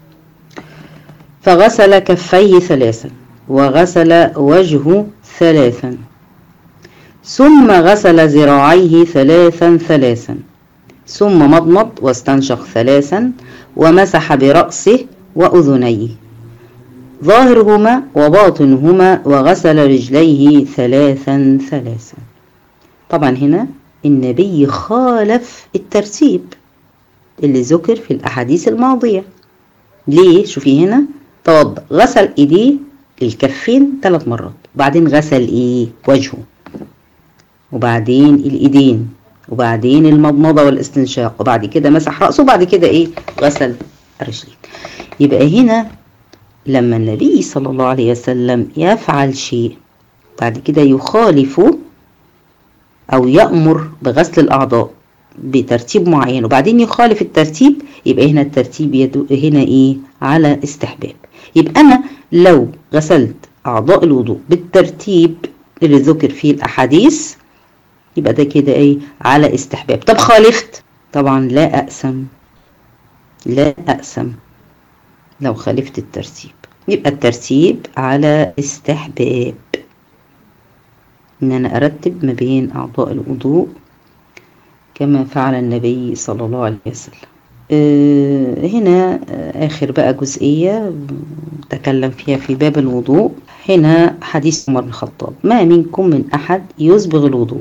فغسل كفيه ثلاثا وغسل وجهه ثلاثا ثم غسل ذراعيه ثلاثا ثلاثا ثم مضمض واستنشق ثلاثا ومسح برأسه وأذنيه ظاهرهما وباطنهما وغسل رجليه ثلاثا ثلاثا طبعا هنا النبي خالف الترتيب اللي ذكر في الأحاديث الماضية ليه شوفي هنا توضأ غسل ايديه الكفين ثلاث مرات وبعدين غسل ايه وجهه وبعدين الايدين وبعدين المضمضة والاستنشاق وبعد كده مسح رأسه وبعد كده ايه غسل الرجلين يبقى هنا لما النبي صلى الله عليه وسلم يفعل شيء بعد كده يخالف أو يأمر بغسل الأعضاء بترتيب معين وبعدين يخالف الترتيب يبقى هنا الترتيب يدو هنا إيه على استحباب يبقى أنا لو غسلت أعضاء الوضوء بالترتيب اللي ذكر فيه الأحاديث يبقى ده كده إيه على استحباب طب خالفت طبعا لا أقسم لا أقسم لو خالفت الترتيب يبقى الترتيب على استحباب ان انا ارتب ما بين اعضاء الوضوء كما فعل النبي صلى الله عليه وسلم أه هنا اخر بقى جزئية تكلم فيها في باب الوضوء هنا حديث عمر بن الخطاب ما منكم من احد يسبغ الوضوء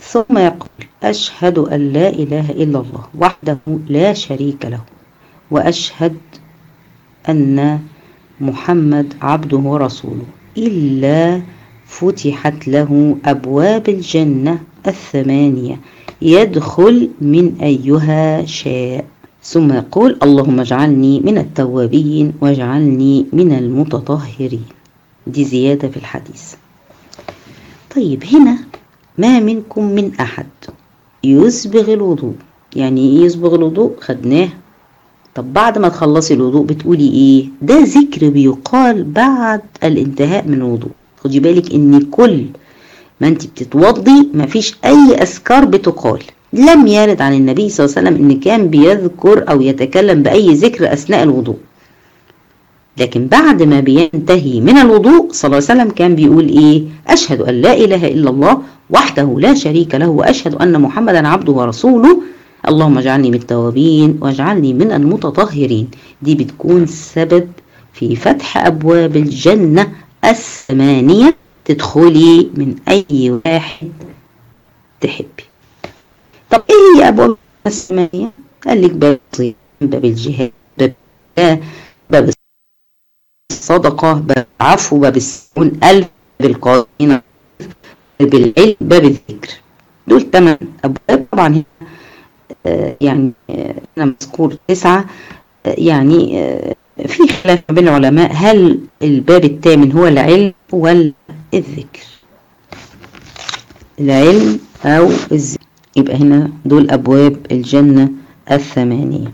ثم يقول أشهد أن لا إله إلا الله وحده لا شريك له وأشهد أن محمد عبده ورسوله إلا فتحت له أبواب الجنة الثمانية يدخل من أيها شاء ثم يقول اللهم اجعلني من التوابين واجعلني من المتطهرين دي زيادة في الحديث طيب هنا ما منكم من أحد يسبغ الوضوء يعني ايه يسبغ الوضوء خدناه طب بعد ما تخلصي الوضوء بتقولي ايه ده ذكر بيقال بعد الانتهاء من الوضوء خدي بالك ان كل ما انت بتتوضي مفيش اي اذكار بتقال لم يرد عن النبي صلى الله عليه وسلم ان كان بيذكر او يتكلم باي ذكر اثناء الوضوء لكن بعد ما بينتهي من الوضوء صلى الله عليه وسلم كان بيقول ايه اشهد ان لا اله الا الله وحده لا شريك له واشهد ان محمدا عبده ورسوله اللهم اجعلني من التوابين واجعلني من المتطهرين دي بتكون سبب في فتح ابواب الجنه الثمانيه تدخلي من اي واحد تحبي طب ايه هي ابواب الثمانيه قال لك باب الصيام باب الجهاد باب باب الصدقه باب العفو باب السكون الف باب القائمين باب العلم باب الذكر دول ثمان ابواب طبعا هنا آه يعني آه انا مذكور تسعه آه يعني في خلاف بين العلماء هل الباب الثامن هو العلم ولا الذكر العلم او الذكر يبقى هنا دول ابواب الجنه الثمانيه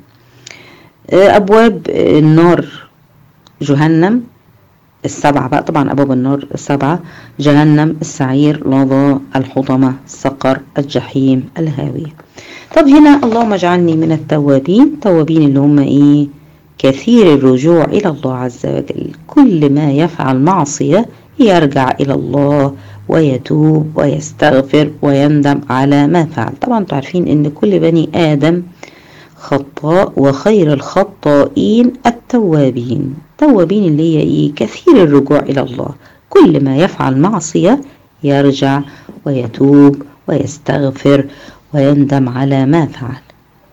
ابواب النار جهنم السبعة بقى طبعا أبواب النار السبعة جهنم السعير لظى الحطمة السقر الجحيم الهاوية طب هنا اللهم اجعلني من التوابين توابين اللي هم ايه كثير الرجوع إلى الله عز وجل كل ما يفعل معصية يرجع إلى الله ويتوب ويستغفر ويندم على ما فعل طبعا انتوا عارفين ان كل بني آدم خطاء وخير الخطائين التوابين التوابين اللي هي ايه كثير الرجوع الى الله كل ما يفعل معصية يرجع ويتوب ويستغفر ويندم على ما فعل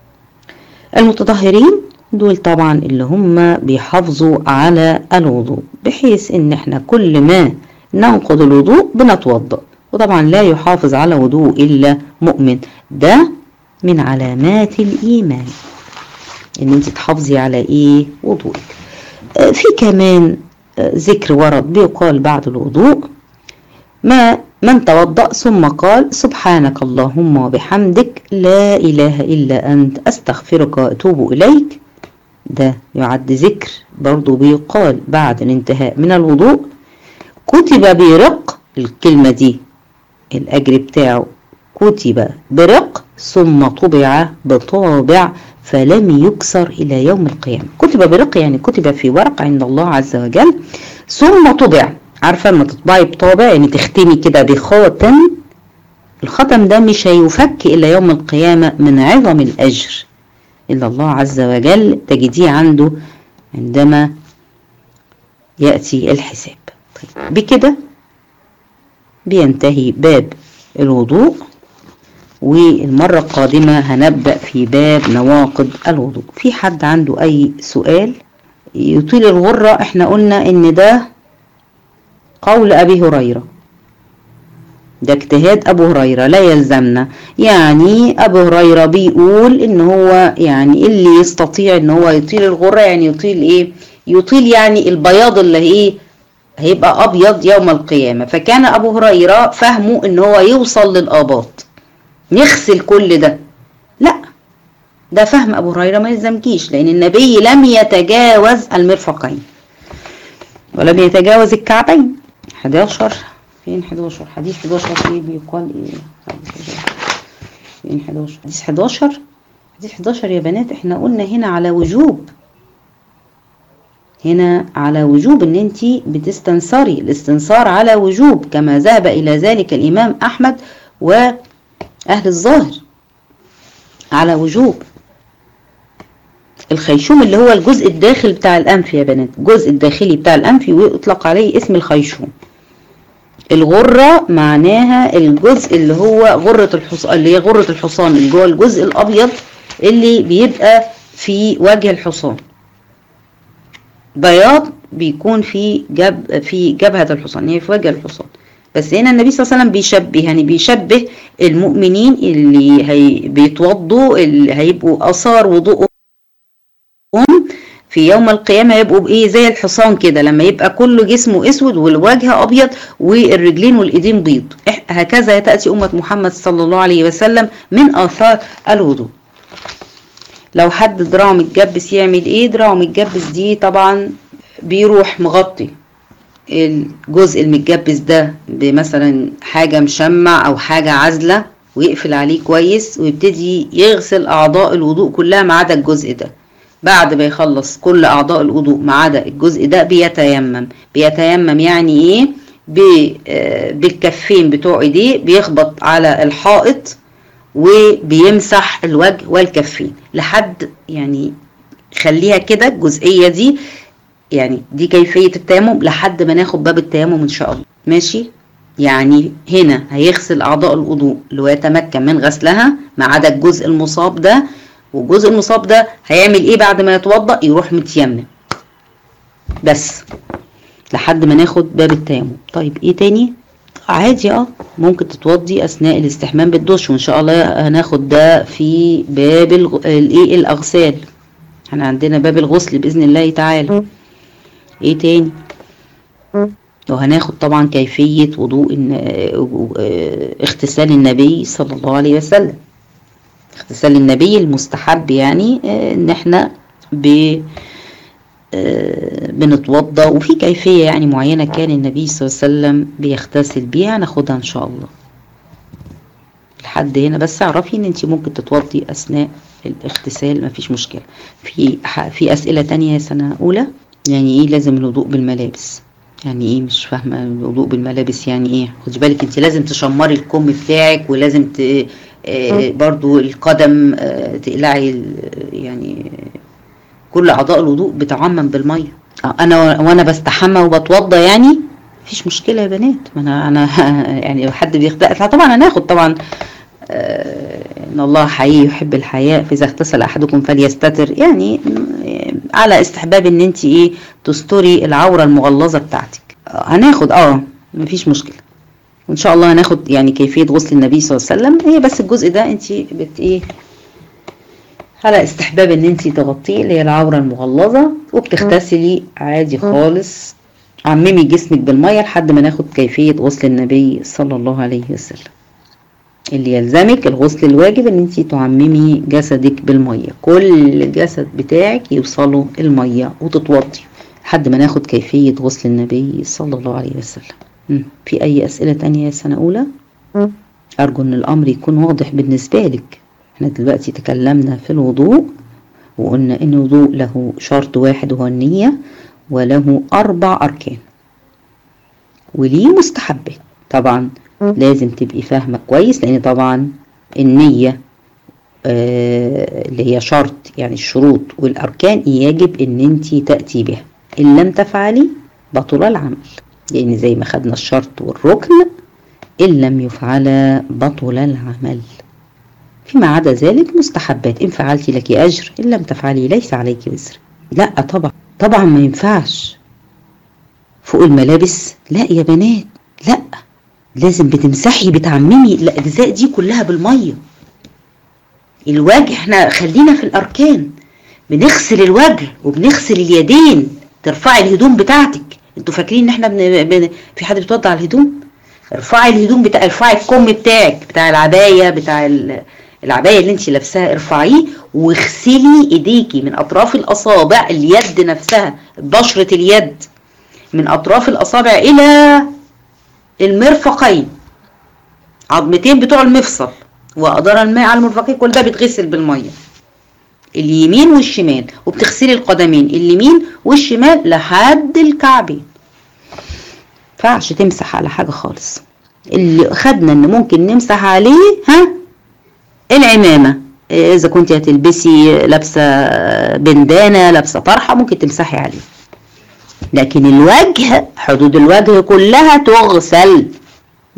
المتطهرين دول طبعا اللي هم بيحافظوا على الوضوء بحيث ان احنا كل ما ننقض الوضوء بنتوضأ وطبعا لا يحافظ على وضوء الا مؤمن ده من علامات الإيمان إن أنت تحافظي على إيه وضوءك في كمان ذكر ورد بيقال بعد الوضوء ما من توضأ ثم قال سبحانك اللهم وبحمدك لا إله إلا أنت أستغفرك وأتوب إليك ده يعد ذكر برضو بيقال بعد الانتهاء من الوضوء كتب برق الكلمة دي الأجر بتاعه كتب برق ثم طبع بطابع فلم يكسر إلى يوم القيامة كتب برق يعني كتب في ورق عند الله عز وجل ثم طبع عارفة لما تطبعي بطابع يعني تختمي كده بخاتم الختم ده مش هيفك إلى يوم القيامة من عظم الأجر إلا الله عز وجل تجديه عنده عندما يأتي الحساب طيب بكده بينتهي باب الوضوء والمرة القادمة هنبدأ في باب نواقض الوضوء في حد عنده أي سؤال يطيل الغرة احنا قلنا ان ده قول أبي هريرة ده اجتهاد أبو هريرة لا يلزمنا يعني أبو هريرة بيقول ان هو يعني اللي يستطيع ان هو يطيل الغرة يعني يطيل ايه يطيل يعني البياض اللي ايه هيبقى أبيض يوم القيامة فكان أبو هريرة فهمه ان هو يوصل للآباط يغسل كل ده لا ده فهم ابو هريره ما يلزمكيش لان النبي لم يتجاوز المرفقين ولم يتجاوز الكعبين 11 فين 11 حديث 11 فيه بيقال ايه فين 11 حديث 11 حديث 11 يا بنات احنا قلنا هنا على وجوب هنا على وجوب ان انت بتستنصري الاستنصار على وجوب كما ذهب الى ذلك الامام احمد و أهل الظاهر على وجوب الخيشوم اللي هو الجزء الداخل بتاع الأنف يا بنات الجزء الداخلي بتاع الأنف ويطلق عليه اسم الخيشوم الغرة معناها الجزء اللي هو غرة الحصان اللي هي غرة الحصان اللي جوه الجزء الأبيض اللي بيبقى في وجه الحصان بياض بيكون في جب في جبهة الحصان يعني في وجه الحصان بس هنا النبي صلى الله عليه وسلم بيشبه يعني بيشبه المؤمنين اللي هي بيتوضوا اللي هيبقوا اثار وضوءهم في يوم القيامة يبقوا بإيه زي الحصان كده لما يبقى كله جسمه أسود والوجه أبيض والرجلين والإيدين بيض هكذا تأتي أمة محمد صلى الله عليه وسلم من آثار الوضوء لو حد دراعه متجبس يعمل إيه دراعه متجبس دي طبعا بيروح مغطي الجزء المتجبس ده بمثلا حاجة مشمع أو حاجة عازلة ويقفل عليه كويس ويبتدي يغسل أعضاء الوضوء كلها ما عدا الجزء ده بعد ما يخلص كل أعضاء الوضوء ما عدا الجزء ده بيتيمم بيتيمم يعني إيه بالكفين بتوع ايديه بيخبط على الحائط وبيمسح الوجه والكفين لحد يعني خليها كده الجزئية دي يعني دي كيفية التيمم لحد ما ناخد باب التيمم ان شاء الله ماشي يعني هنا هيغسل اعضاء الوضوء اللي هو يتمكن من غسلها ما عدا الجزء المصاب ده والجزء المصاب ده هيعمل ايه بعد ما يتوضا يروح متيمم بس لحد ما ناخد باب التيمم طيب ايه تاني عادي اه ممكن تتوضي اثناء الاستحمام بالدش وان شاء الله هناخد ده في باب الايه الاغسال احنا عندنا باب الغسل باذن الله تعالى ايه تاني وهناخد طبعا كيفية وضوء اغتسال النبي صلى الله عليه وسلم اغتسال النبي المستحب يعني ان احنا ب بنتوضا وفي كيفية يعني معينة كان النبي صلى الله عليه وسلم بيغتسل بيها هناخدها ان شاء الله لحد هنا بس اعرفي ان انت ممكن تتوضي اثناء الاغتسال مفيش مشكلة في في اسئلة تانية سنة اولى يعني ايه لازم الوضوء بالملابس يعني ايه مش فاهمه الوضوء بالملابس يعني ايه خدي بالك انت لازم تشمري الكم بتاعك ولازم ت... آه برضو القدم آه تقلعي يعني كل اعضاء الوضوء بتعمم بالميه انا وانا بستحمى وبتوضى يعني مفيش مشكله يا بنات ما انا انا يعني حد بيختلف طبعا هناخد طبعا آه ان الله حي يحب الحياء فاذا اغتسل احدكم فليستتر يعني على استحباب ان انت ايه تستري العوره المغلظه بتاعتك هناخد اه مفيش مشكله وان شاء الله هناخد يعني كيفيه غسل النبي صلى الله عليه وسلم هي بس الجزء ده انت بت ايه على استحباب ان انت تغطيه اللي هي العوره المغلظه وبتغتسلي عادي خالص عممي جسمك بالميه لحد ما ناخد كيفيه غسل النبي صلى الله عليه وسلم اللي يلزمك الغسل الواجب ان انت تعممي جسدك بالميه كل الجسد بتاعك يوصله الميه وتتوضي لحد ما ناخد كيفيه غسل النبي صلى الله عليه وسلم في اي اسئله تانية يا سنه اولى ارجو ان الامر يكون واضح بالنسبه لك احنا دلوقتي تكلمنا في الوضوء وقلنا ان الوضوء له شرط واحد وهو النيه وله اربع اركان وليه مستحبات طبعا لازم تبقي فاهمة كويس لأن طبعا النية آه اللي هي شرط يعني الشروط والأركان يجب إن أنت تأتي بها إن لم تفعلي بطل العمل لأن زي ما خدنا الشرط والركن إن لم يفعل بطل العمل فيما عدا ذلك مستحبات إن فعلتي لك أجر إن لم تفعلي ليس عليك وزر لا طبعا طبعا ما ينفعش فوق الملابس لا يا بنات لا لازم بتمسحي بتعممي الاجزاء دي كلها بالميه الوجه احنا خلينا في الاركان بنغسل الوجه وبنغسل اليدين ترفعي الهدوم بتاعتك انتوا فاكرين ان احنا بن... بن... في حد بيتوضع الهدوم ارفعي الهدوم بتاع ارفعي الكم بتاعك بتاع العبايه بتاع ال... العبايه اللي انت لابساها ارفعيه واغسلي ايديكي من اطراف الاصابع اليد نفسها بشره اليد من اطراف الاصابع الى المرفقين عظمتين بتوع المفصل وقدر الماء على المرفقين كل ده بيتغسل بالميه اليمين والشمال وبتغسلي القدمين اليمين والشمال لحد الكعبين ينفعش تمسح على حاجه خالص اللي خدنا ان ممكن نمسح عليه ها العمامه اذا كنت هتلبسي لابسه بندانه لابسه طرحه ممكن تمسحي عليه لكن الوجه حدود الوجه كلها تغسل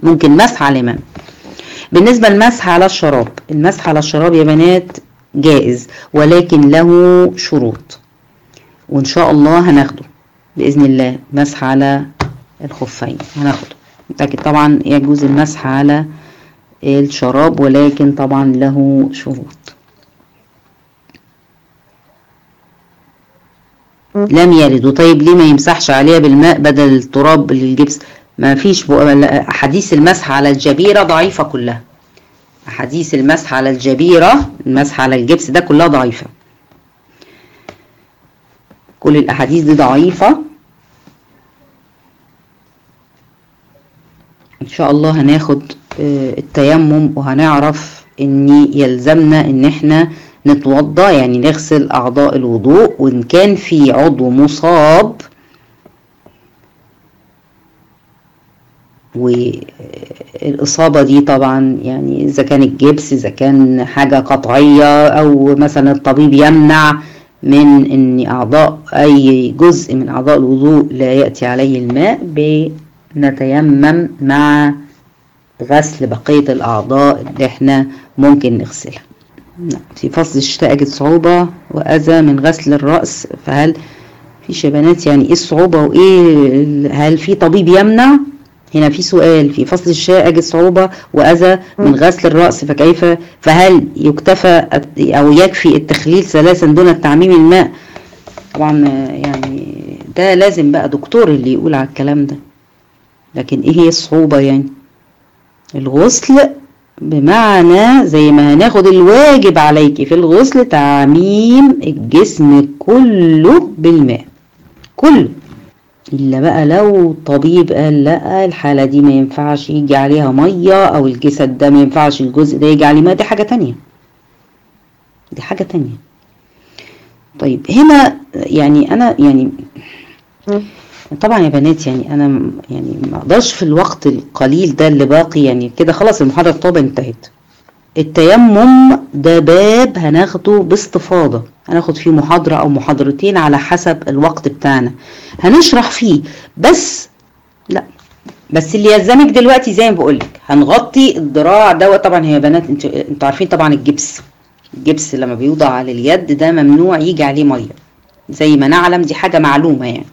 ممكن مسح على الإمام بالنسبة للمسح على الشراب المسح على الشراب يا بنات جائز ولكن له شروط وإن شاء الله هناخده بإذن الله مسح على الخفين هناخده لكن طبعا يجوز المسح على الشراب ولكن طبعا له شروط لم يرد طيب ليه ما يمسحش عليها بالماء بدل التراب للجبس ما فيش احاديث المسح على الجبيرة ضعيفة كلها احاديث المسح على الجبيرة المسح على الجبس ده كلها ضعيفة كل الاحاديث دي ضعيفة ان شاء الله هناخد التيمم وهنعرف ان يلزمنا ان احنا نتوضا يعني نغسل اعضاء الوضوء وان كان في عضو مصاب والإصابة دي طبعا يعني إذا كان الجبس إذا كان حاجة قطعية أو مثلا الطبيب يمنع من أن أعضاء أي جزء من أعضاء الوضوء لا يأتي عليه الماء بنتيمم مع غسل بقية الأعضاء اللي احنا ممكن نغسلها في فصل الشتاء أجد صعوبة وأذى من غسل الرأس فهل في شبانات يعني إيه الصعوبة وإيه هل في طبيب يمنع هنا في سؤال في فصل الشتاء أجد صعوبة وأذى من غسل الرأس فكيف فهل يكتفى أو يكفي التخليل ثلاثا دون التعميم الماء طبعا يعني ده لازم بقى دكتور اللي يقول على الكلام ده لكن ايه هي الصعوبة يعني الغسل بمعنى زي ما هناخد الواجب عليك في الغسل تعميم الجسم كله بالماء كله إلا بقى لو طبيب قال لا الحالة دي ما ينفعش يجي عليها مية أو الجسد ده ما ينفعش الجزء ده يجي عليه ماء دي حاجة تانية دي حاجة تانية طيب هنا يعني أنا يعني طبعا يا بنات يعني انا يعني ما اقدرش في الوقت القليل ده اللي باقي يعني كده خلاص المحاضره الطابه انتهت التيمم ده باب هناخده باستفاضه هناخد فيه محاضره او محاضرتين على حسب الوقت بتاعنا هنشرح فيه بس لا بس اللي يلزمك دلوقتي زي ما بقول لك هنغطي الذراع دوت طبعا هي بنات انتوا انتوا عارفين طبعا الجبس الجبس لما بيوضع على اليد ده ممنوع يجي عليه ميه زي ما نعلم دي حاجه معلومه يعني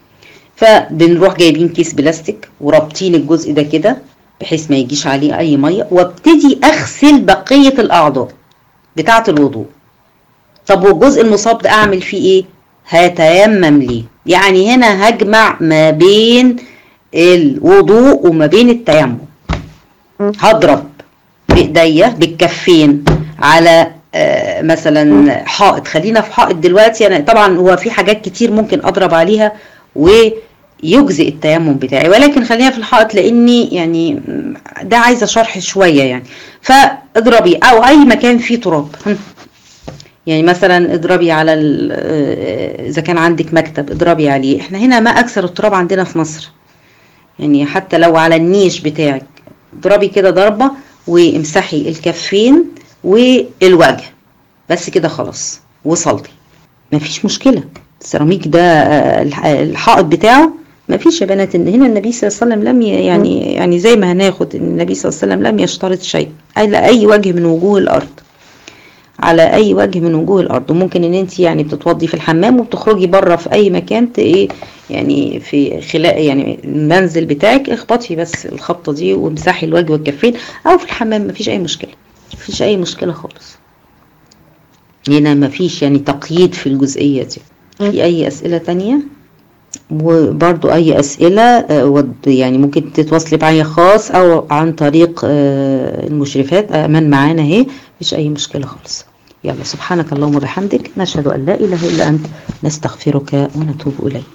فبنروح جايبين كيس بلاستيك ورابطين الجزء ده كده بحيث ما يجيش عليه اي ميه وابتدي اغسل بقيه الاعضاء بتاعه الوضوء طب والجزء المصاب ده اعمل فيه ايه هتيمم ليه يعني هنا هجمع ما بين الوضوء وما بين التيمم هضرب بايديا بالكفين على آه مثلا حائط خلينا في حائط دلوقتي انا طبعا هو في حاجات كتير ممكن اضرب عليها ويجزئ التيمم بتاعي ولكن خلينا في الحائط لاني يعني ده عايزه شرح شويه يعني فاضربي او اي مكان فيه تراب يعني مثلا اضربي على اذا كان عندك مكتب اضربي عليه احنا هنا ما اكثر التراب عندنا في مصر يعني حتى لو على النيش بتاعك اضربي كده ضربه وامسحي الكفين والوجه بس كده خلاص وصلتي مفيش مشكله السيراميك ده الحائط بتاعه ما فيش يا بنات ان هنا النبي صلى الله عليه وسلم لم يعني يعني زي ما هناخد النبي صلى الله عليه وسلم لم يشترط شيء على اي وجه من وجوه الارض على اي وجه من وجوه الارض وممكن ان انت يعني بتتوضي في الحمام وبتخرجي بره في اي مكان ايه يعني في خلاء يعني المنزل بتاعك اخبطي بس الخبطه دي وامسحي الوجه والكفين او في الحمام مفيش اي مشكله مفيش اي مشكله خالص هنا مفيش يعني تقييد في الجزئيه دي في اي اسئله تانية وبرضو اي اسئله يعني ممكن تتواصلي معايا خاص او عن طريق المشرفات امان معانا اهي مفيش اي مشكله خالص يلا سبحانك اللهم وبحمدك نشهد ان لا اله الا انت نستغفرك ونتوب اليك